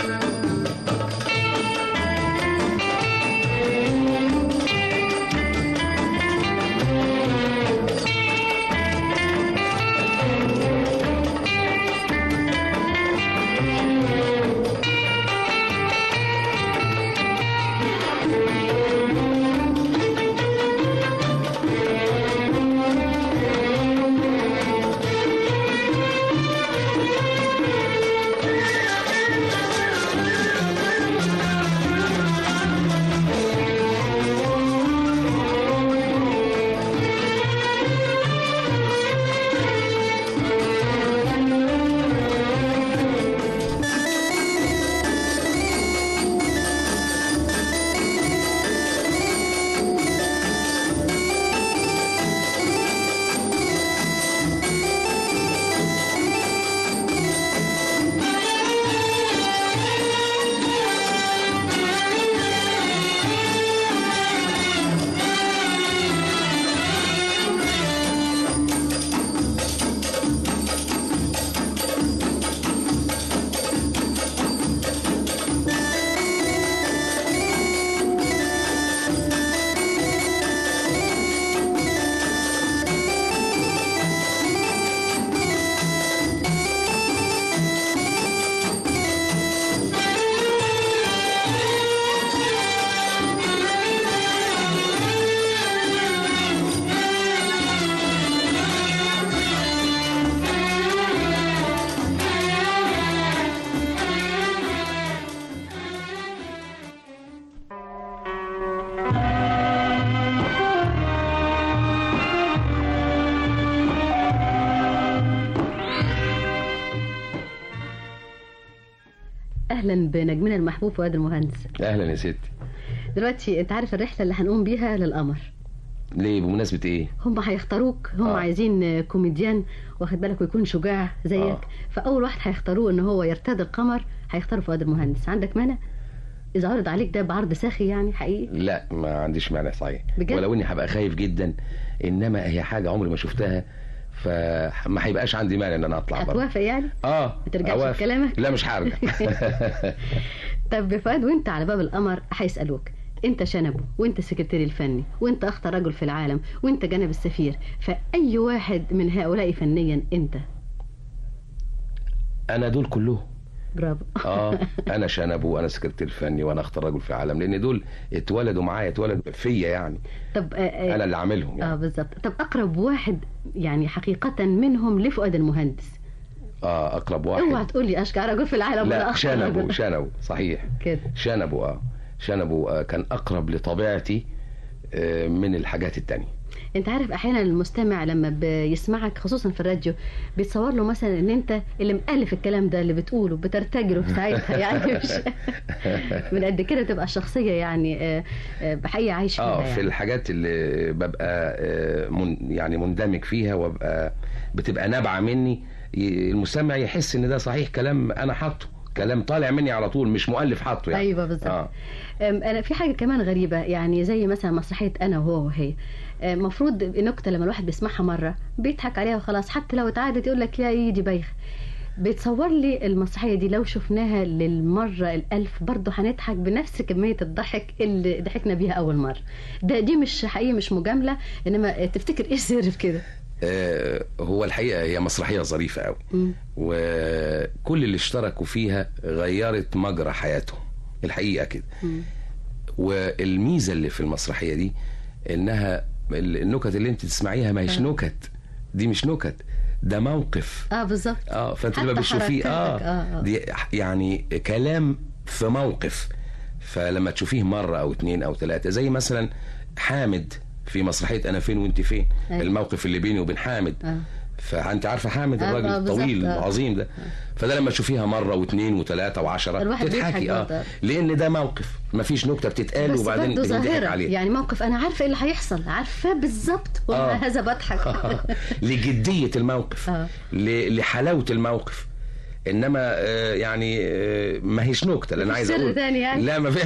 Thank اهلا بنجمنا المحبوب فؤاد المهندس اهلا يا ستي دلوقتي انت عارف الرحله اللي هنقوم بيها للقمر ليه بمناسبه ايه هم هيختاروك هم آه. عايزين كوميديان واخد بالك ويكون شجاع زيك آه. فاول واحد هيختاروه ان هو يرتدي القمر هيختاروا فؤاد المهندس عندك مانع اذا عرض عليك ده بعرض ساخي يعني حقيقي لا ما عنديش مانع صحيح بجد؟ ولو اني هبقى خايف جدا انما هي حاجه عمري ما شفتها فما هيبقاش عندي مانع ان انا اطلع بره هتوافق يعني اه ما ترجعش أوافق. في كلامك لا مش هرجع طب يا فؤاد وانت على باب القمر هيسالوك انت شنبه وانت السكرتير الفني وانت اخطر رجل في العالم وانت جانب السفير فاي واحد من هؤلاء فنيا انت انا دول كلهم برافو اه انا شنبو وانا سكرتير فني وانا اختار رجل في العالم لان دول اتولدوا معايا اتولدوا فيا يعني طب آه، آه، انا اللي عاملهم يعني اه بالظبط طب اقرب واحد يعني حقيقه منهم لفؤاد المهندس اه اقرب واحد اوعى تقول لي اشجع رجل في العالم ولا لا أخطر شنبو رجل. شنبو صحيح كده شنبو اه شنبو آه كان اقرب لطبيعتي آه من الحاجات التانية انت عارف احيانا المستمع لما بيسمعك خصوصا في الراديو بيتصور له مثلا ان انت اللي مؤلف الكلام ده اللي بتقوله بترتجله في ساعتها يعني مش من قد كده تبقى الشخصيه يعني آه، آه، بحقيقه عايش فيها اه يعني. في الحاجات اللي ببقى آه، من يعني مندمج فيها وابقى بتبقى نابعه مني ي- المستمع يحس ان ده صحيح كلام انا حاطه كلام طالع مني على طول مش مؤلف حاطه يعني ايوه بالظبط اه أم، انا في حاجه كمان غريبه يعني زي مثلا مسرحيه انا وهو وهي المفروض النكته لما الواحد بيسمعها مره بيضحك عليها وخلاص حتى لو اتعادت يقول لك يا ايدي بايخ بيتصور لي المسرحيه دي لو شفناها للمره الالف برضه هنضحك بنفس كميه الضحك اللي ضحكنا بيها اول مره ده دي مش حقيقه مش مجامله انما تفتكر ايه السر في كده آه، هو الحقيقه هي مسرحيه ظريفه قوي مم. وكل اللي اشتركوا فيها غيرت مجرى حياتهم الحقيقه كده مم. والميزه اللي في المسرحيه دي انها النكت اللي انت تسمعيها ما هيش آه. نكت دي مش نكت ده موقف اه بالظبط اه فانت حتى لما بتشوفيه حركاتك، آه, آه، آه. دي يعني كلام في موقف فلما تشوفيه مره او اتنين او تلاته زي مثلا حامد في مسرحيه انا فين وانت فين أيوة. الموقف اللي بيني وبين حامد آه. فانت عارفه حامد آه، الراجل آه، بالظبط، الطويل آه. العظيم ده فده لما تشوفيها مره واثنين وثلاثه وعشرة الواحد تضحكي بيضحك اه برضه. لان ده موقف مفيش نكته بتتقال بس وبعدين برضه بنضحك ظاهرة عليها يعني موقف انا عارفه ايه اللي هيحصل عارفاه بالظبط ومع آه. هذا بضحك لجديه الموقف آه. ل- لحلاوه الموقف انما آه، يعني آه، ما هيش نكته اللي انا عايز سر اقول تاني يعني؟ لا ما في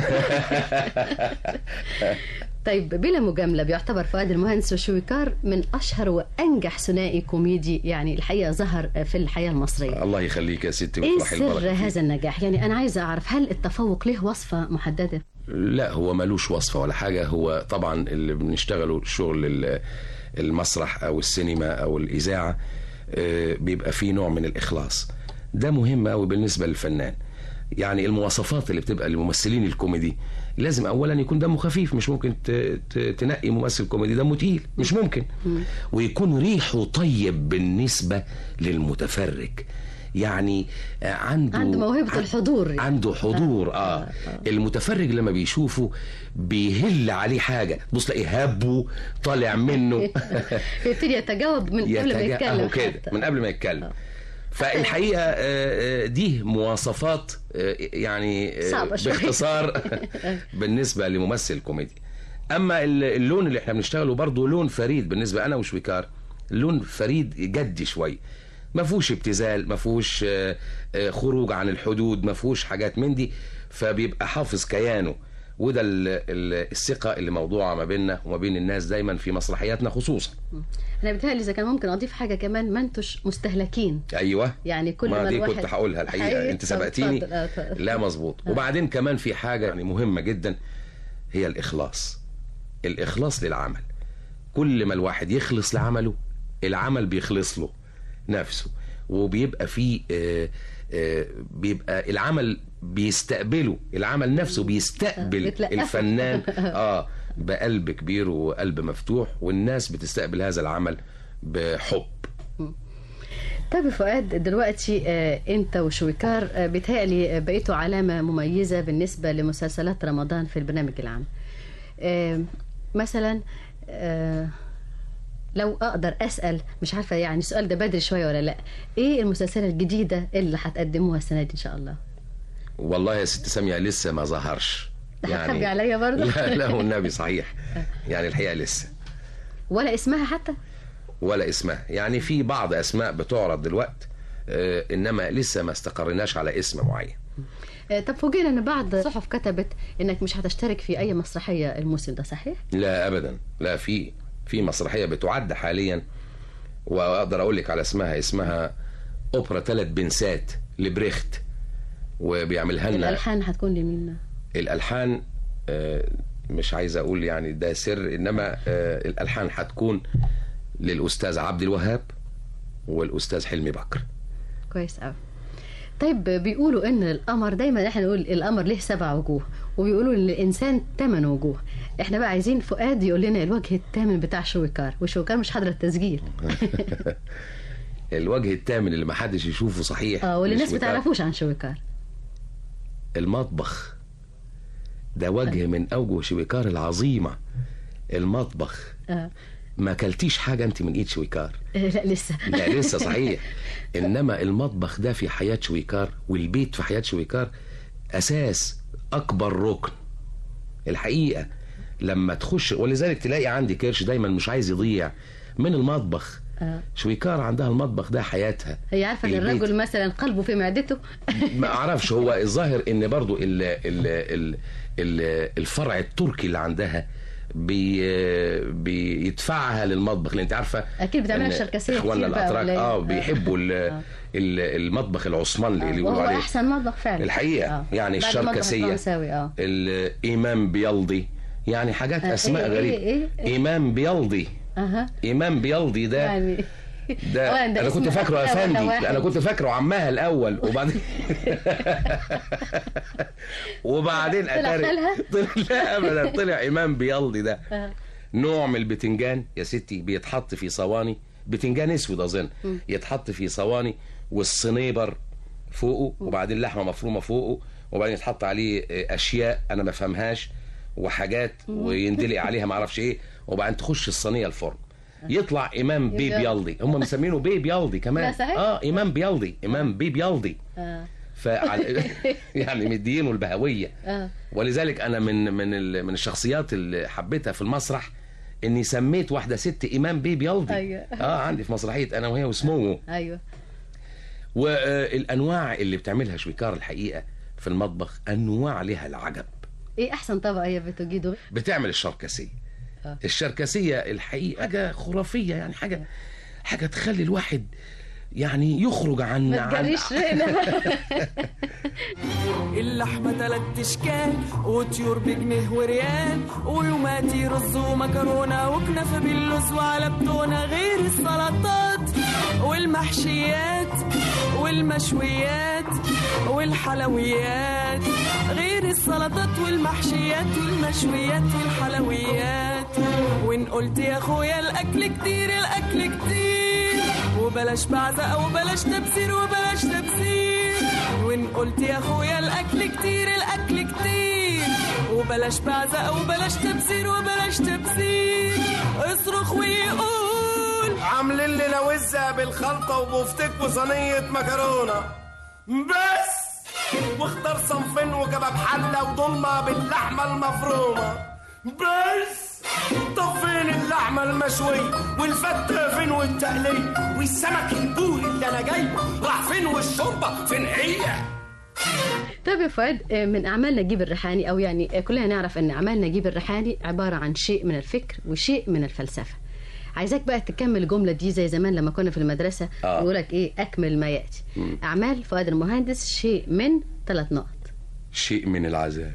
طيب بلا مجاملة بيعتبر فؤاد المهندس وشويكار من أشهر وأنجح ثنائي كوميدي يعني الحقيقة ظهر في الحياة المصرية الله يخليك يا ستي إيه ويفرح سر البركه فيك. هذا النجاح يعني أنا عايزة أعرف هل التفوق له وصفة محددة لا هو ملوش وصفة ولا حاجة هو طبعا اللي بنشتغله شغل ال- المسرح أو السينما أو الإذاعة آه، بيبقى فيه نوع من الإخلاص ده مهم أوي بالنسبة للفنان يعني المواصفات اللي بتبقى للممثلين الكوميدي لازم اولا يكون دمه خفيف مش ممكن ت- ت- تنقي ممثل كوميدي دمه تقيل مش ممكن ويكون ريحه طيب بالنسبه للمتفرج يعني آه، عنده عنده موهبة الحضور عنده حضور اه, المتفرج لما بيشوفه بيهل عليه حاجه بص تلاقيه هبه طالع منه يبتدي يتجاوب من قبل ما يتجا- يتكلم أهو كده حتى. من قبل ما يتكلم فالحقيقه آه، آه، دي مواصفات آه، يعني آه، صعبة شوية. باختصار بالنسبه لممثل كوميدي اما ال- اللون اللي احنا بنشتغله برضه لون فريد بالنسبه انا وشويكار لون فريد جدي شويه ما فيهوش ابتذال ما فيهوش آه، آه، خروج عن الحدود ما فيهوش حاجات من دي فبيبقى حافظ كيانه وده ال- ال- الثقه اللي موضوعه ما بيننا وما بين الناس دايما في مسرحياتنا خصوصا أنا بيتهيألي إذا كان ممكن أضيف حاجة كمان ما أنتوش مستهلكين ايوه يعني كل ما ما دي الواحد كنت هقولها الحقيقه حقيقي؟ انت طب سبقتيني اتفضل، آه، اتفضل. لا مظبوط وبعدين كمان في حاجه يعني مهمه جدا هي الاخلاص الاخلاص للعمل كل ما الواحد يخلص لعمله العمل بيخلص له نفسه وبيبقى فيه آه، آه، بيبقى العمل بيستقبله العمل نفسه بيستقبل بتلقفه. الفنان اه بقلب كبير وقلب مفتوح والناس بتستقبل هذا العمل بحب طيب يا فؤاد دلوقتي آه، انت وشويكار آه، بيتهيألي آه، بقيتوا علامة مميزة بالنسبة لمسلسلات رمضان في البرنامج العام آه، مثلا آه، لو اقدر اسال مش عارفه يعني السؤال ده بدري شويه ولا لا ايه المسلسلات الجديده اللي هتقدموها السنه دي ان شاء الله والله يا ست ساميه لسه ما ظهرش هتخبي عليا برضه لا لا والنبي صحيح يعني الحقيقه لسه ولا اسمها حتى ولا اسمها يعني في بعض اسماء بتعرض دلوقتي آه انما لسه ما استقرناش على اسم معين آه، طب فوجئنا ان بعض الصحف كتبت انك مش هتشترك في اي مسرحيه الموسم ده صحيح لا ابدا لا في في مسرحيه بتعد حاليا واقدر اقول لك على اسمها اسمها اوبرا ثلاث بنسات لبريخت وبيعملها لنا الالحان هتكون لمين الالحان آه، مش عايز اقول يعني ده سر انما آه، الالحان هتكون للاستاذ عبد الوهاب والاستاذ حلمي بكر كويس قوي طيب بيقولوا ان القمر دايما احنا نقول القمر له سبع وجوه وبيقولوا ان الانسان ثمان وجوه احنا بقى عايزين فؤاد يقول لنا الوجه الثامن بتاع شويكار وشويكار مش حاضر التسجيل الوجه الثامن اللي ما حدش يشوفه صحيح اه واللي مش الناس بتاع- بتعرفوش عن شويكار المطبخ ده وجه من اوجه شويكار العظيمه المطبخ آه. ما اكلتيش حاجه انت من ايد شويكار لا لسه لا لسه صحيح انما المطبخ ده في حياه شويكار والبيت في حياه شويكار اساس اكبر ركن الحقيقه لما تخش ولذلك تلاقي عندي كرش دايما مش عايز يضيع من المطبخ آه. شويكار عندها المطبخ ده حياتها هي عارفه ان البيت. الرجل مثلا قلبه في معدته ما اعرفش هو الظاهر ان برضو ال ال ال ال الفرع التركي اللي عندها بي بيدفعها للمطبخ لان انت عارفه أكيد بتعملها إن الشركسية اخواننا كتير بقى الاتراك ولا إيه؟ اه آه. بيحبوا ال آه. ال- المطبخ العثماني اللي وهو بيقولوا عليه احسن مطبخ فعلا الحقيقه آه. يعني بعد المطبخ الشركسيه الفرنساوي اه الامام بيلضي يعني حاجات آه، اسماء إيه- غريبه إيه- إيه؟ امام بيلضي اها امام بيلضي ده يعني ده أولاً ده انا كنت اسم فاكره أحلى ولا افندي واحد؟ انا كنت فاكره عمها الاول وبعدين وبعدين طلع اتاري خالها؟ طلع لا ابدا طلع امام بيلضي ده آه. نوع من البتنجان يا ستي بيتحط في صواني بتنجان اسود اظن مم. يتحط في صواني والصنيبر فوقه وبعدين لحمه مفرومه فوقه وبعدين يتحط عليه آه، اشياء انا ما فهمهاش وحاجات مم. ويندلق عليها ما اعرفش ايه وبعدين تخش الصينيه الفرن يطلع امام بي يبقى- بيلضي هم مسمينه بي بيلضي كمان لا صحيح؟ اه امام بيلضي امام بي بيلضي اه فعلى يعني مدينه البهويه اه ولذلك انا من من ال- من الشخصيات اللي حبيتها في المسرح اني سميت واحده ست امام بي بيلضي أيوة. اه عندي في مسرحيه انا وهي وسموه ايوه والانواع اللي بتعملها شويكار الحقيقه في المطبخ انواع لها العجب ايه احسن طبق يا بتوجيدو بتعمل الشركسيه آه. الشركسيه الحقيقه حاجه خرافيه يعني حاجه حاجه تخلي الواحد يعني يخرج عن ما عن تجريش رينا اللحمة تلات اشكال وطيور بجنيه وريال ويوماتي رز ومكرونة وكنافة باللوز وعلى بتونة غير السلطات والمحشيات والمشويات والحلويات غير السلطات والمحشيات والمشويات والحلويات وان قلت يا اخويا الاكل كتير الاكل كتير وبلاش بعزق وبلاش تبذير وبلاش تبذير وان قلت يا اخويا الاكل كتير الاكل كتير وبلاش بعزق وبلاش تبذير وبلاش تبذير اصرخ ويقول عاملين لنا وزة بالخلطة وبفتك وصينية مكرونة بس واختار صنفين وكباب حلة وضلمة باللحمة المفرومة بس طب فين اللحمة المشوية والفتة فين والتقلية والسمك البوري اللي انا جايبه راح فين والشوربة فين هي طيب يا فؤاد آه، من اعمال نجيب الريحاني او يعني آه، كلنا نعرف ان اعمال نجيب الريحاني عباره عن شيء من الفكر وشيء من الفلسفه عايزاك بقى تكمل الجمله دي زي زمان لما كنا في المدرسه آه. يقول لك ايه اكمل ما ياتي مم. اعمال فؤاد المهندس شيء من ثلاث نقط شيء من العذاب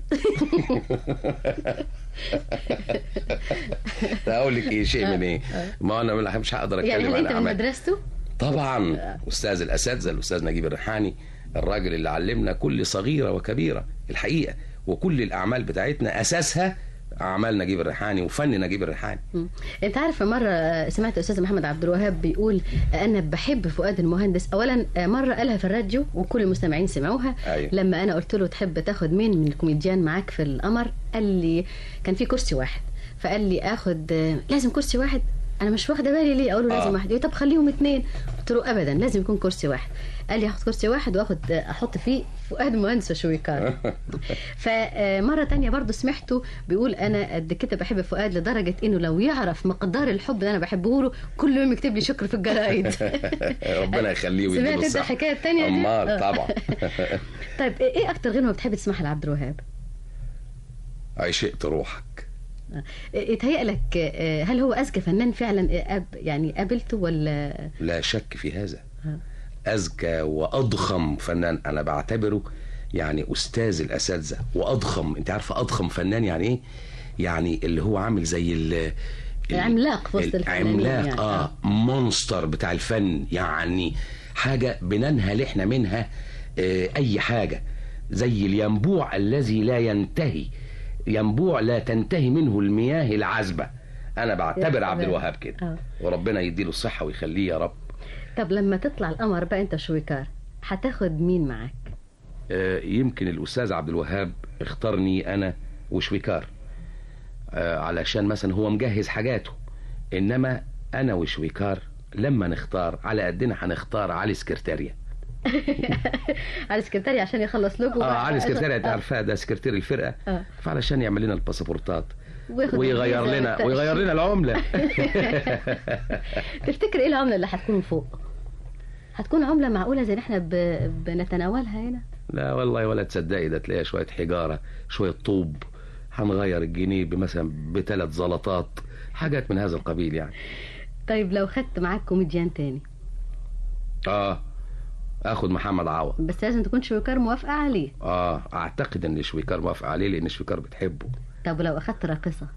لا اقول لك ايه شيء من ايه ما انا مش هقدر يعني اتكلم هل عن انت من اعمال مدرسته طبعا استاذ الاساتذه الاستاذ نجيب الريحاني الراجل اللي علمنا كل صغيره وكبيره الحقيقه وكل الاعمال بتاعتنا اساسها اعمال نجيب الريحاني وفن نجيب الريحاني مم. انت عارف مره آه، سمعت الاستاذ محمد عبد الوهاب بيقول آه، انا بحب فؤاد المهندس اولا آه، مره قالها في الراديو وكل المستمعين سمعوها أيوة. لما انا قلت له تحب تاخد مين من الكوميديان معاك في القمر قال لي كان في كرسي واحد فقال لي اخد آه، لازم كرسي واحد انا مش واخده بالي ليه اقول له لازم واحد يقول طب خليهم اتنين قلت له ابدا لازم يكون كرسي واحد قال لي هاخد كرسي واحد واخد احط فيه فؤاد مهندس وشويكار فمره تانية برضو سمعته بيقول انا قد كده بحب فؤاد لدرجه انه لو يعرف مقدار الحب اللي انا بحبه له كل يوم يكتب لي شكر في الجرايد ربنا يخليه ويديله سمعت انت الصحة الحكايه التانية دي امال آه. طبعا طيب ايه اكتر غنوه بتحب تسمعها لعبد الوهاب عشقت روحك يتهيأ لك آه، هل هو اذكى فنان فعلا آه، أب- يعني قابلته ولا لا شك في هذا آه. أذكى وأضخم فنان أنا بعتبره يعني أستاذ الأساتذة وأضخم أنت عارفة أضخم فنان يعني إيه؟ يعني اللي هو عامل زي ال عملاق في وسط الفنانين العملاق يعني. آه مونستر بتاع الفن يعني حاجة بننهل إحنا منها آه أي حاجة زي الينبوع الذي لا ينتهي ينبوع لا تنتهي منه المياه العذبة أنا بعتبر عبد الوهاب كده آه. وربنا يديله الصحة ويخليه يا رب طب لما تطلع القمر بقى انت شويكار هتاخد مين معاك آه، يمكن الأستاذ عبد الوهاب اختارني أنا وشويكار آه، علشان مثلا هو مجهز حاجاته إنما أنا وشويكار لما نختار على قدنا هنختار علي سكرتاريا على السكرتاري عشان يخلص لكم اه علي سكرتاريا انت آه. عارفاه ده سكرتير الفرقه آه. فعلشان يعمل لنا الباسبورتات وياخد ويغير الفيزا لنا والتأشيرة. ويغير لنا العمله تفتكر ايه العمله اللي هتكون فوق هتكون عمله معقوله زي اللي احنا ب... بنتناولها هنا لا والله ولا تصدقي ده تلاقيها شويه حجاره شويه طوب هنغير الجنيه مثلا بثلاث زلطات حاجات من هذا القبيل يعني طيب لو خدت معاك كوميديان تاني اه اخد محمد عوض بس لازم تكون شويكار موافقه عليه اه اعتقد ان شويكار موافق عليه لان شويكار بتحبه طب لو اخدت راقصه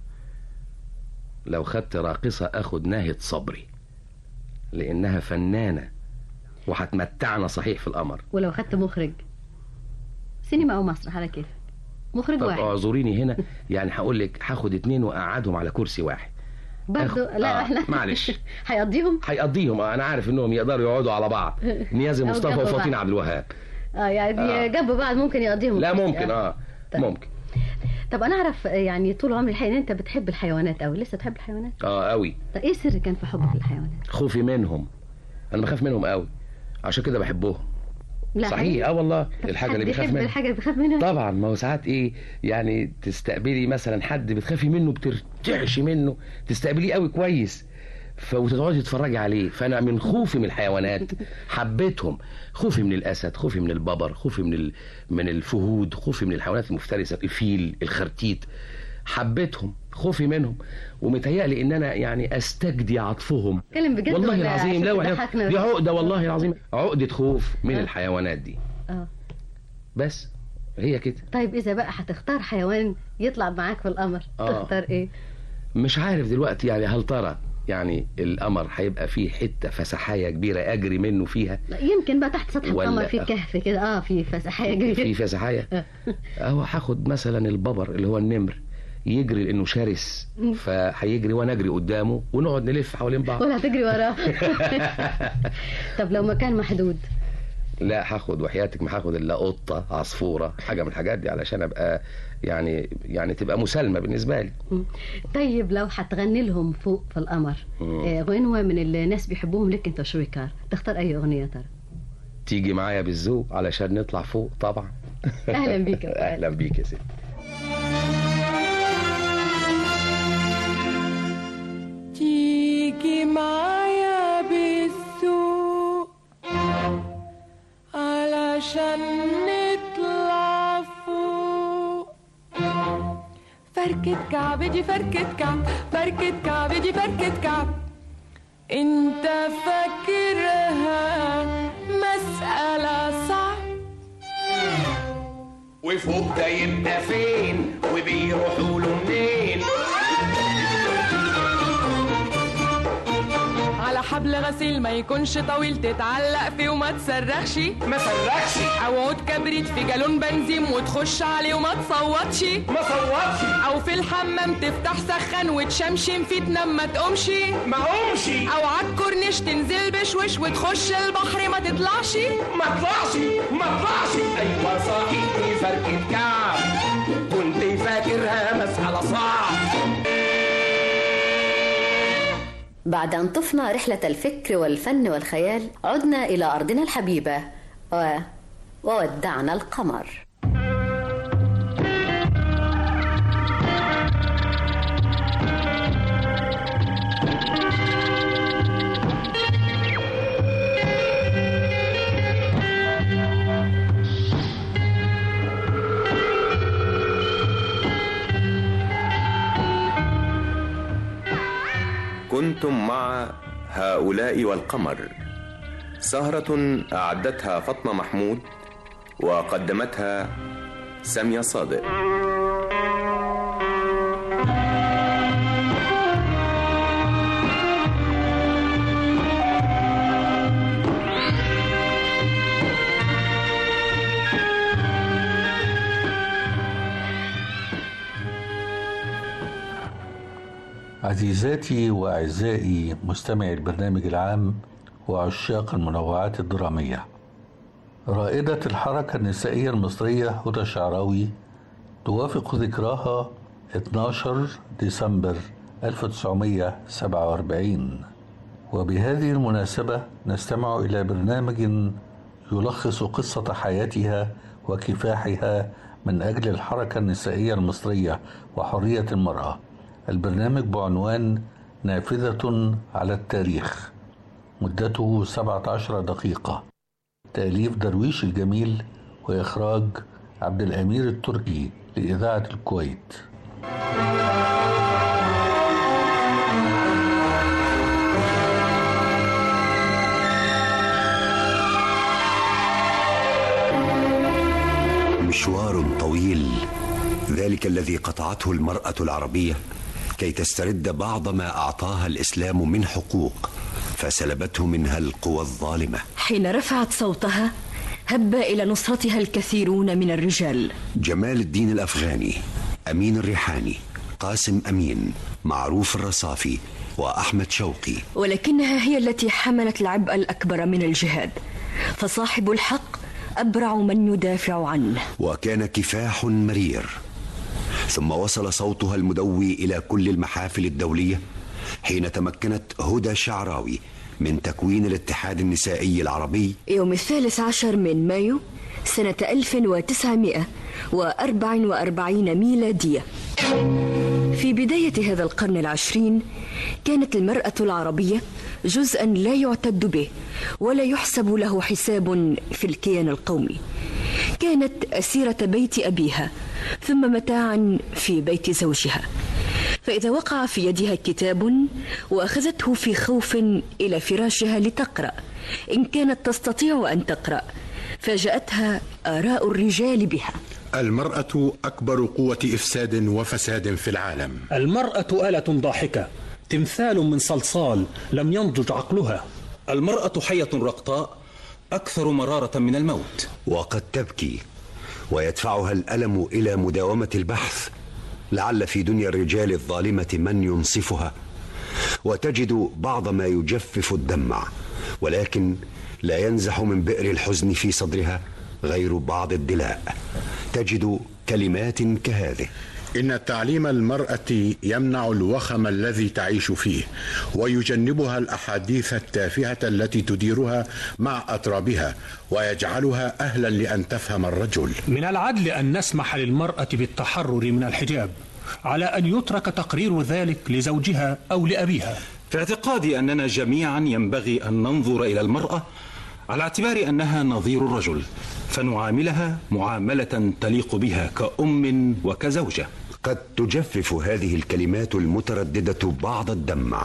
لو خدت راقصة اخد ناهد صبري لانها فنانة وهتمتعنا صحيح في القمر ولو اخدت مخرج سينما او مسرح على كيفك مخرج طب واحد اعذريني هنا يعني هقول لك هاخد اتنين واقعدهم على كرسي واحد برضو أخ- لا آه، احنا معلش. هيقضيهم هيقضيهم آه، انا عارف انهم يقدروا يقعدوا على بعض نيازي أو مصطفى جنب وفاطين بعض. عبد الوهاب اه يعني آه. جنب بعض ممكن يقضيهم لا كرسي. ممكن اه ممكن طب انا اعرف يعني طول عمري الحقيقه ان انت بتحب الحيوانات قوي لسه بتحب الحيوانات اه قوي طب ايه السر كان في حبك للحيوانات خوفي منهم انا بخاف منهم قوي عشان كده بحبهم لا صحيح اه والله الحاجه اللي بيخاف بيحب منها الحاجه اللي بيخاف منها طبعا ما هو ساعات ايه يعني تستقبلي مثلا حد بتخافي منه بترتعش منه تستقبليه قوي كويس ف- وتقعدي تتفرجي عليه فانا من خوفي من الحيوانات حبيتهم خوفي من الاسد خوفي من الببر خوفي من ال... من الفهود خوفي من الحيوانات المفترسه الفيل الخرتيت حبيتهم خوفي منهم ومتهيألي ان انا يعني استجدي عطفهم اتكلم بجد والله ولا العظيم عشان لا وحياة- تضحكنا دي بس؟ عقده والله العظيم عقده خوف من آه. الحيوانات دي اه بس هي كده طيب اذا بقى هتختار حيوان يطلع معاك في القمر آه. تختار ايه مش عارف دلوقتي يعني هل ترى يعني القمر هيبقى فيه حته فسحايه كبيره اجري منه فيها لا، يمكن بقى تحت سطح ولا- القمر في كهف كده اه في فسحيه في كبيره فسحايه اهو هاخد مثلا الببر اللي هو النمر يجري لانه شرس فهيجري وانا اجري قدامه ونقعد نلف حوالين بعض ولا هتجري وراه طب لو مكان محدود لا هاخد وحياتك ما هاخد الا قطه عصفوره حاجه من الحاجات دي علشان ابقى يعني يعني تبقى مسالمه بالنسبه لي مم. طيب لو هتغني لهم فوق في القمر مم. آه، غنوه من اللي الناس بيحبوهم لك انت شويكار تختار اي اغنيه ترى تيجي معايا بالذوق علشان نطلع فوق طبعا اهلا بيك يا فؤاد. اهلا بيك يا ستي تيجي معايا بالسوق علشان نطلع فوق فركة كعب دي فركة كعب فركة كعب دي فركة كعب انت فاكرها مسألة صعب وفوق ده يبقى فين وبيروحوا له منين على حبل غسيل ما يكونش طويل تتعلق فيه وما تصرخش ما صرخش او عود كبريت في جالون بنزين وتخش عليه وما تصوتش ما صوتش او في الحمام تفتح سخن وتشمشم فيه تنام ما تقومش ما قومش او عالكورنيش تنزل بشوش وتخش البحر ما تطلعش ما طلعش ما طلعش ايوه صحيح دي فركة كعب كنت فاكرها مسألة صعب بعد أن طفنا رحلة الفكر والفن والخيال عدنا إلى أرضنا الحبيبة و... وودعنا القمر كنتم مع هؤلاء والقمر سهرة أعدتها فاطمة محمود وقدمتها سامية صادق عزيزاتي وأعزائي مستمعي البرنامج العام وعشاق المنوعات الدرامية رائدة الحركة النسائية المصرية هدى شعراوي توافق ذكراها 12 ديسمبر 1947 وبهذه المناسبة نستمع إلى برنامج يلخص قصة حياتها وكفاحها من أجل الحركة النسائية المصرية وحرية المرأة البرنامج بعنوان نافذة على التاريخ مدته 17 دقيقة تأليف درويش الجميل وإخراج عبد الأمير التركي لإذاعة الكويت مشوار طويل ذلك الذي قطعته المرأة العربية كي تسترد بعض ما أعطاها الإسلام من حقوق فسلبته منها القوى الظالمة حين رفعت صوتها هب إلى نصرتها الكثيرون من الرجال جمال الدين الأفغاني أمين الريحاني قاسم أمين معروف الرصافي وأحمد شوقي ولكنها هي التي حملت العبء الأكبر من الجهاد فصاحب الحق أبرع من يدافع عنه وكان كفاح مرير ثم وصل صوتها المدوي إلى كل المحافل الدولية حين تمكنت هدى شعراوي من تكوين الاتحاد النسائي العربي يوم الثالث عشر من مايو سنة 1944 ميلادية في بداية هذا القرن العشرين كانت المرأة العربية جزءا لا يعتد به ولا يحسب له حساب في الكيان القومي كانت أسيرة بيت أبيها ثم متاعا في بيت زوجها فإذا وقع في يدها كتاب وأخذته في خوف إلى فراشها لتقرأ إن كانت تستطيع أن تقرأ فاجأتها آراء الرجال بها المرأة أكبر قوة إفساد وفساد في العالم المرأة آلة ضاحكة تمثال من صلصال لم ينضج عقلها المرأة حية رقطاء أكثر مرارة من الموت وقد تبكي ويدفعها الألم إلى مداومة البحث لعل في دنيا الرجال الظالمة من ينصفها وتجد بعض ما يجفف الدمع ولكن لا ينزح من بئر الحزن في صدرها غير بعض الدلاء تجد كلمات كهذه إن تعليم المرأة يمنع الوخم الذي تعيش فيه ويجنبها الأحاديث التافهة التي تديرها مع أطرابها ويجعلها أهلا لأن تفهم الرجل من العدل أن نسمح للمرأة بالتحرر من الحجاب على أن يترك تقرير ذلك لزوجها أو لأبيها في اعتقادي أننا جميعا ينبغي أن ننظر إلى المرأة على اعتبار أنها نظير الرجل فنعاملها معاملة تليق بها كأم وكزوجة قد تجفف هذه الكلمات المترددة بعض الدمع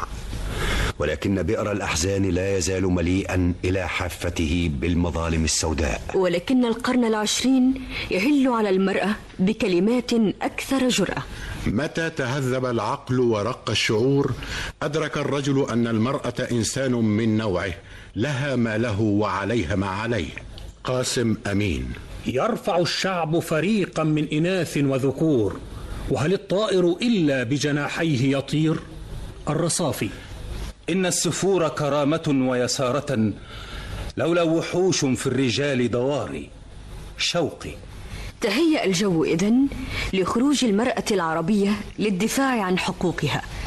ولكن بئر الأحزان لا يزال مليئا إلى حافته بالمظالم السوداء ولكن القرن العشرين يهل على المرأة بكلمات أكثر جرأة متى تهذب العقل ورق الشعور أدرك الرجل أن المرأة إنسان من نوعه لها ما له وعليها ما عليه قاسم أمين يرفع الشعب فريقا من إناث وذكور وهل الطائر إلا بجناحيه يطير الرصافي إن السفور كرامة ويسارة لولا وحوش في الرجال دواري شوقي تهيأ الجو إذن لخروج المرأة العربية للدفاع عن حقوقها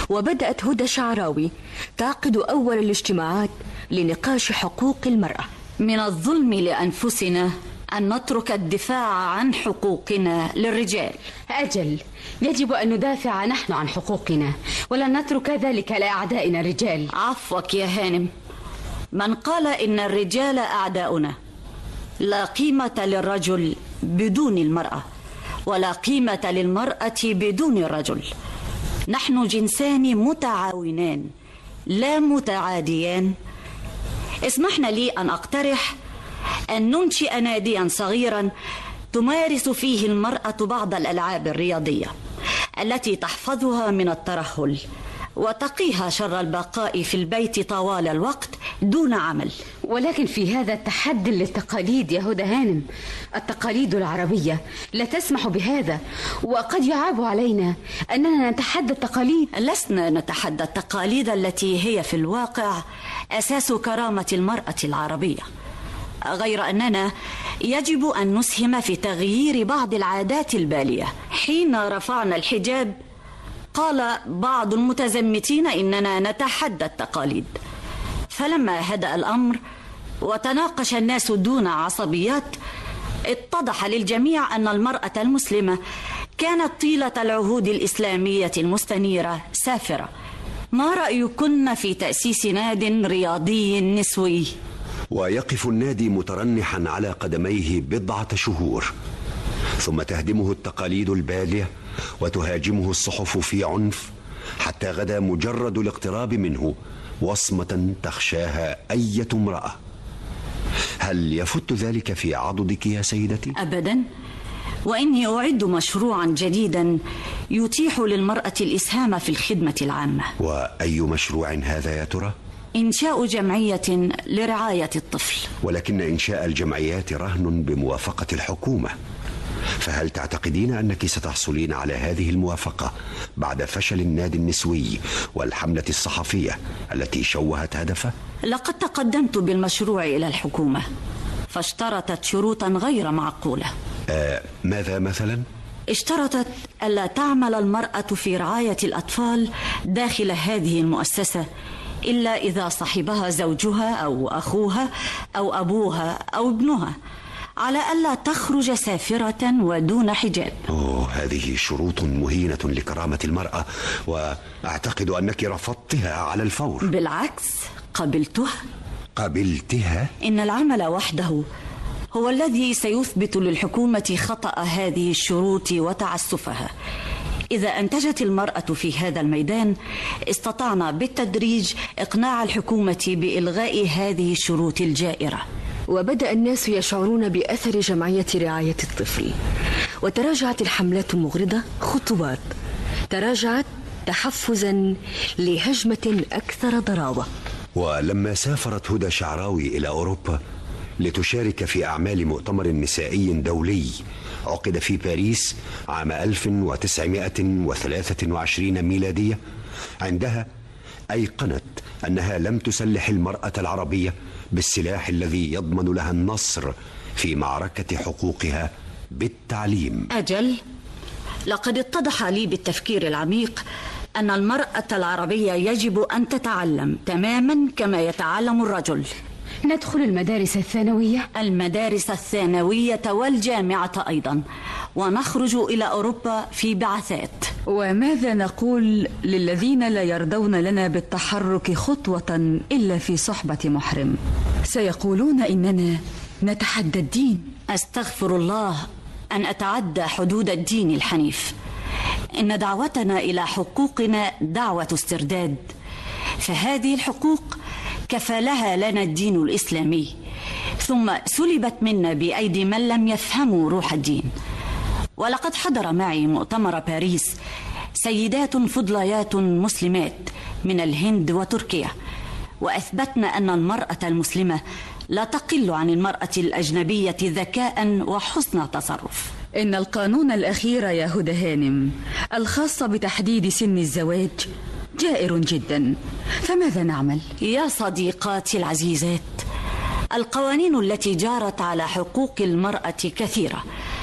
وبدأت هدى شعراوي تعقد أول الاجتماعات لنقاش حقوق المرأة من الظلم لأنفسنا أن نترك الدفاع عن حقوقنا للرجال أجل يجب أن ندافع نحن عن حقوقنا ولن نترك ذلك لأعدائنا الرجال عفوك يا هانم من قال إن الرجال أعداؤنا لا قيمة للرجل بدون المرأة ولا قيمة للمرأة بدون الرجل نحن جنسان متعاونان لا متعاديان اسمحنا لي أن أقترح أن ننشئ ناديا صغيرا تمارس فيه المرأة بعض الألعاب الرياضية التي تحفظها من الترهل وتقيها شر البقاء في البيت طوال الوقت دون عمل ولكن في هذا التحدي للتقاليد يا هدى هانم التقاليد العربية لا تسمح بهذا وقد يعاب علينا أننا نتحدى التقاليد لسنا نتحدى التقاليد التي هي في الواقع أساس كرامة المرأة العربية غير أننا يجب أن نسهم في تغيير بعض العادات البالية حين رفعنا الحجاب قال بعض المتزمتين إننا نتحدى التقاليد فلما هدأ الأمر وتناقش الناس دون عصبيات اتضح للجميع أن المرأة المسلمة كانت طيلة العهود الإسلامية المستنيرة سافرة ما رأيكن في تأسيس ناد رياضي نسوي؟ ويقف النادي مترنحا على قدميه بضعة شهور ثم تهدمه التقاليد البالية وتهاجمه الصحف في عنف حتى غدا مجرد الاقتراب منه وصمة تخشاها أية امرأة هل يفت ذلك في عضدك يا سيدتي؟ أبدا وإني أعد مشروعا جديدا يتيح للمرأة الإسهام في الخدمة العامة وأي مشروع هذا يا ترى؟ إنشاء جمعية لرعاية الطفل ولكن إنشاء الجمعيات رهن بموافقة الحكومة فهل تعتقدين أنك ستحصلين على هذه الموافقة بعد فشل النادي النسوي والحملة الصحفية التي شوهت هدفه؟ لقد تقدمت بالمشروع إلى الحكومة فاشترطت شروطا غير معقولة آه ماذا مثلا؟ اشترطت ألا تعمل المرأة في رعاية الأطفال داخل هذه المؤسسة إلا إذا صحبها زوجها أو أخوها أو أبوها أو ابنها على ألا تخرج سافرة ودون حجاب أوه هذه شروط مهينة لكرامة المرأة وأعتقد أنك رفضتها على الفور بالعكس قبلتها قبلتها؟ إن العمل وحده هو الذي سيثبت للحكومة خطأ هذه الشروط وتعسفها إذا أنتجت المرأة في هذا الميدان استطعنا بالتدريج إقناع الحكومة بإلغاء هذه الشروط الجائرة وبدأ الناس يشعرون بأثر جمعية رعاية الطفل وتراجعت الحملات المغرضة خطوات تراجعت تحفزا لهجمة أكثر ضراوة ولما سافرت هدى شعراوي إلى أوروبا لتشارك في أعمال مؤتمر نسائي دولي عقد في باريس عام 1923 ميلادية عندها أيقنت أنها لم تسلح المرأة العربية بالسلاح الذي يضمن لها النصر في معركة حقوقها بالتعليم أجل لقد اتضح لي بالتفكير العميق أن المرأة العربية يجب أن تتعلم تماما كما يتعلم الرجل ندخل المدارس الثانوية المدارس الثانوية والجامعة أيضا ونخرج إلى أوروبا في بعثات وماذا نقول للذين لا يرضون لنا بالتحرك خطوة إلا في صحبة محرم سيقولون إننا نتحدى الدين أستغفر الله أن أتعدى حدود الدين الحنيف إن دعوتنا إلى حقوقنا دعوة استرداد فهذه الحقوق كفلها لنا الدين الإسلامي ثم سلبت منا بأيدي من لم يفهموا روح الدين ولقد حضر معي مؤتمر باريس سيدات فضليات مسلمات من الهند وتركيا واثبتن ان المراه المسلمه لا تقل عن المراه الاجنبيه ذكاء وحسن تصرف إن القانون الأخير يا هدى هانم الخاص بتحديد سن الزواج جائر جدا فماذا نعمل؟ يا صديقاتي العزيزات القوانين التي جارت على حقوق المرأة كثيرة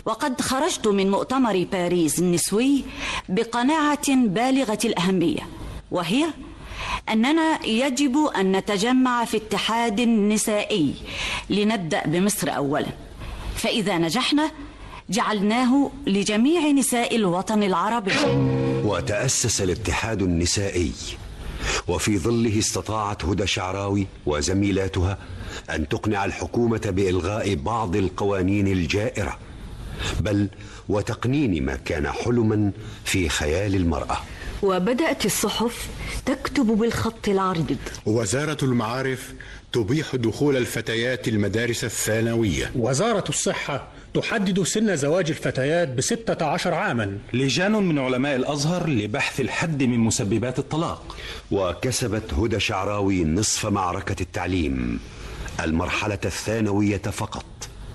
وقد خرجت من مؤتمر باريس النسوي بقناعة بالغة الأهمية وهي أننا يجب أن نتجمع في اتحاد نسائي لنبدأ بمصر أولا فإذا نجحنا جعلناه لجميع نساء الوطن العربي وتأسس الاتحاد النسائي وفي ظله استطاعت هدى شعراوي وزميلاتها أن تقنع الحكومة بإلغاء بعض القوانين الجائرة بل وتقنين ما كان حلما في خيال المرأة وبدأت الصحف تكتب بالخط العريض وزارة المعارف تبيح دخول الفتيات المدارس الثانوية وزارة الصحة تحدد سن زواج الفتيات بستة عشر عاما لجان من علماء الأزهر لبحث الحد من مسببات الطلاق وكسبت هدى شعراوي نصف معركة التعليم المرحلة الثانوية فقط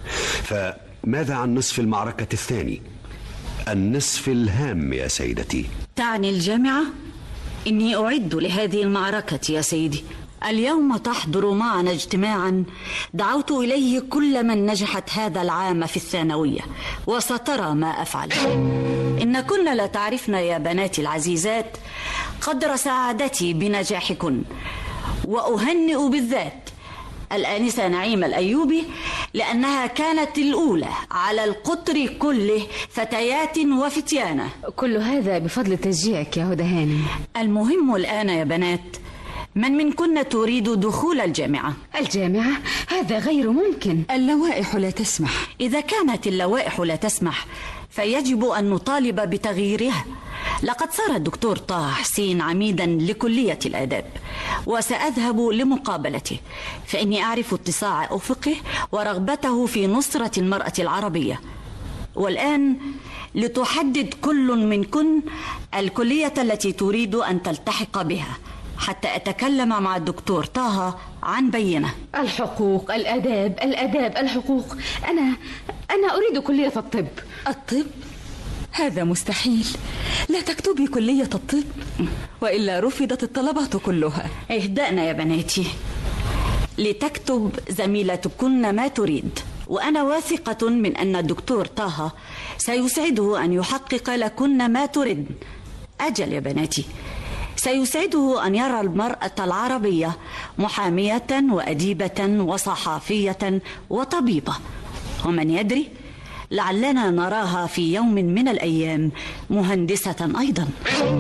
فماذا عن نصف المعركة الثاني النصف الهام يا سيدتي تعني الجامعة إني أعد لهذه المعركة يا سيدي اليوم تحضر معنا اجتماعا دعوت إليه كل من نجحت هذا العام في الثانوية وسترى ما أفعل إن كن لا تعرفن يا بناتي العزيزات قدر سعادتي بنجاحكن وأهنئ بالذات الآنسة نعيمة الأيوبي لأنها كانت الأولى على القطر كله فتيات وفتيانة كل هذا بفضل تشجيعك يا هدى هانم المهم الآن يا بنات من منكن تريد دخول الجامعة؟ الجامعة؟ هذا غير ممكن اللوائح لا تسمح إذا كانت اللوائح لا تسمح فيجب أن نطالب بتغييرها لقد صار الدكتور طه حسين عميدا لكلية الآداب وسأذهب لمقابلته فإني أعرف اتساع أفقه ورغبته في نصرة المرأة العربية والآن لتحدد كل منكن الكلية التي تريد أن تلتحق بها حتى أتكلم مع الدكتور طه عن بينة الحقوق الأداب الأداب الحقوق أنا أنا أريد كلية الطب الطب؟ هذا مستحيل لا تكتبي كلية الطب وإلا رفضت الطلبات كلها اهدأنا يا بناتي لتكتب زميلتكن ما تريد وأنا واثقة من أن الدكتور طه سيسعده أن يحقق لكن ما تريد أجل يا بناتي سيسعده أن يرى المرأة العربية محامية وأديبة وصحافية وطبيبة ومن يدري لعلنا نراها في يوم من الأيام مهندسة أيضا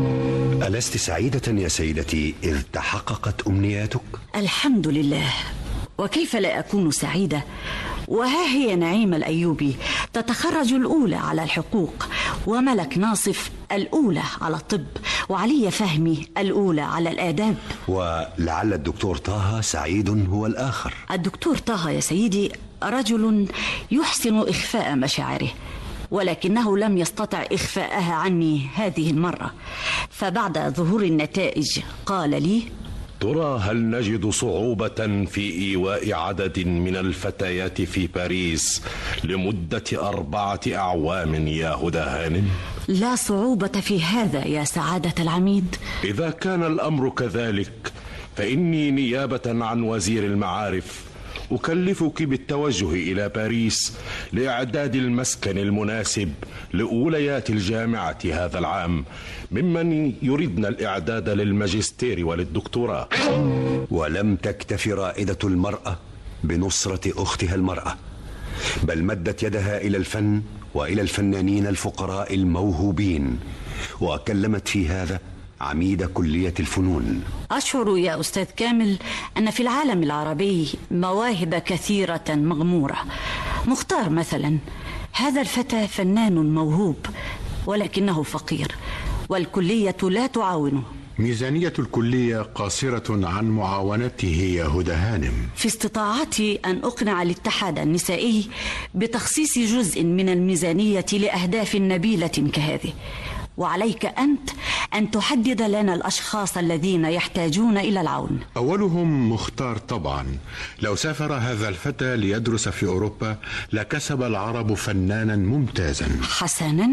ألست سعيدة يا سيدتي إذ تحققت أمنياتك؟ الحمد لله وكيف لا أكون سعيدة وها هي نعيمة الأيوبي تتخرج الأولى على الحقوق وملك ناصف الأولى على الطب وعلي فهمي الأولى على الآداب ولعل الدكتور طه سعيد هو الآخر الدكتور طه يا سيدي رجل يحسن إخفاء مشاعره ولكنه لم يستطع إخفاءها عني هذه المرة فبعد ظهور النتائج قال لي ترى هل نجد صعوبة في إيواء عدد من الفتيات في باريس لمدة أربعة أعوام يا هدى هانم؟ لا صعوبة في هذا يا سعادة العميد إذا كان الأمر كذلك فإني نيابة عن وزير المعارف أكلفك بالتوجه إلى باريس لإعداد المسكن المناسب لأوليات الجامعة هذا العام ممن يردن الإعداد للماجستير وللدكتوراه ولم تكتف رائدة المرأة بنصرة أختها المرأة بل مدت يدها إلى الفن وإلى الفنانين الفقراء الموهوبين وكلمت في هذا عميد كلية الفنون أشعر يا أستاذ كامل أن في العالم العربي مواهب كثيرة مغمورة مختار مثلا هذا الفتى فنان موهوب ولكنه فقير والكلية لا تعاونه ميزانية الكلية قاصرة عن معاونته يا هدى هانم في استطاعتي أن أقنع الاتحاد النسائي بتخصيص جزء من الميزانية لأهداف نبيلة كهذه وعليك أنت أن تحدد لنا الأشخاص الذين يحتاجون إلى العون أولهم مختار طبعا لو سافر هذا الفتى ليدرس في أوروبا لكسب العرب فنانا ممتازا حسنا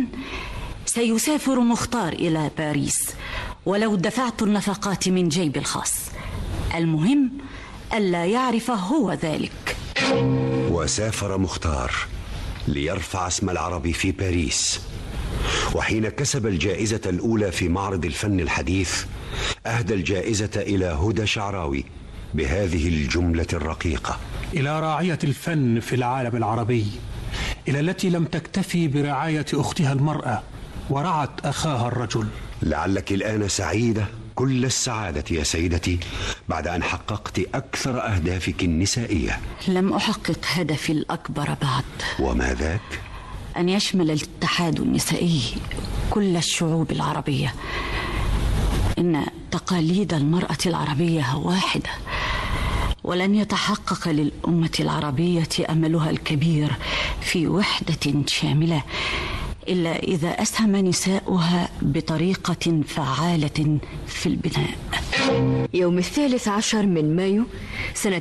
سيسافر مختار إلى باريس ولو دفعت النفقات من جيبي الخاص المهم ألا يعرف هو ذلك وسافر مختار ليرفع اسم العرب في باريس وحين كسب الجائزة الأولى في معرض الفن الحديث أهدى الجائزة إلى هدى شعراوي بهذه الجملة الرقيقة إلى راعية الفن في العالم العربي إلى التي لم تكتفي برعاية أختها المرأة ورعت أخاها الرجل لعلك الآن سعيدة كل السعادة يا سيدتي بعد أن حققت أكثر أهدافك النسائية لم أحقق هدفي الأكبر بعد وما ذاك؟ أن يشمل الاتحاد النسائي كل الشعوب العربية إن تقاليد المرأة العربية واحدة ولن يتحقق للأمة العربية أملها الكبير في وحدة شاملة إلا إذا أسهم نساؤها بطريقة فعالة في البناء يوم الثالث عشر من مايو سنة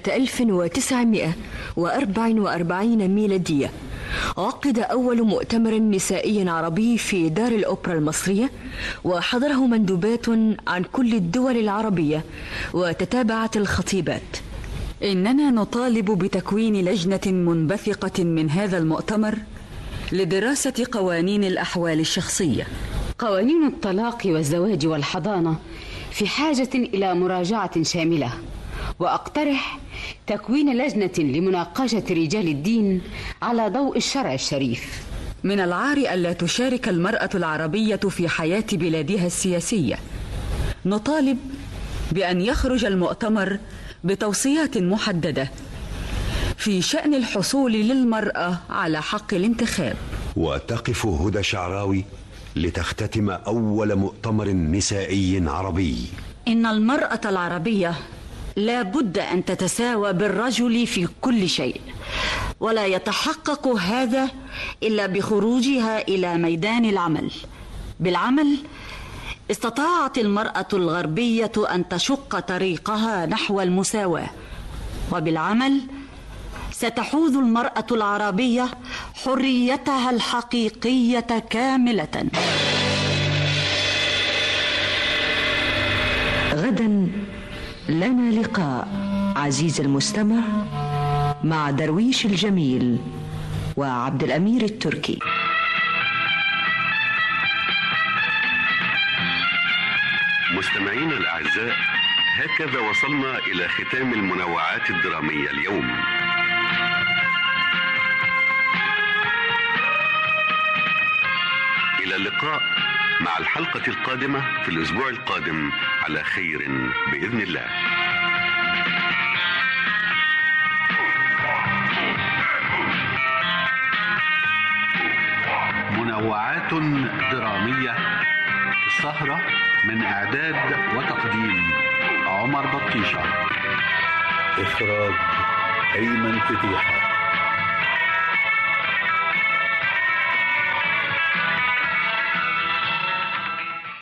1944 ميلادية عقد أول مؤتمر نسائي عربي في دار الأوبرا المصرية وحضره مندوبات عن كل الدول العربية وتتابعت الخطيبات إننا نطالب بتكوين لجنة منبثقة من هذا المؤتمر لدراسة قوانين الأحوال الشخصية قوانين الطلاق والزواج والحضانة في حاجة إلى مراجعة شاملة وأقترح تكوين لجنة لمناقشة رجال الدين على ضوء الشرع الشريف من العار ألا تشارك المرأة العربية في حياة بلادها السياسية نطالب بأن يخرج المؤتمر بتوصيات محددة في شأن الحصول للمرأة على حق الانتخاب وتقف هدى شعراوي لتختتم أول مؤتمر نسائي عربي إن المرأة العربية لا بد أن تتساوى بالرجل في كل شيء ولا يتحقق هذا إلا بخروجها إلى ميدان العمل بالعمل استطاعت المرأة الغربية أن تشق طريقها نحو المساواة وبالعمل ستحوز المرأة العربية حريتها الحقيقية كاملة غدا لنا لقاء عزيز المستمع مع درويش الجميل وعبد الامير التركي مستمعينا الأعزاء هكذا وصلنا إلى ختام المنوعات الدرامية اليوم إلى اللقاء مع الحلقة القادمة في الأسبوع القادم على خير بإذن الله منوعات درامية السهرة من إعداد وتقديم عمر بطيشة إخراج أيمن فتيحة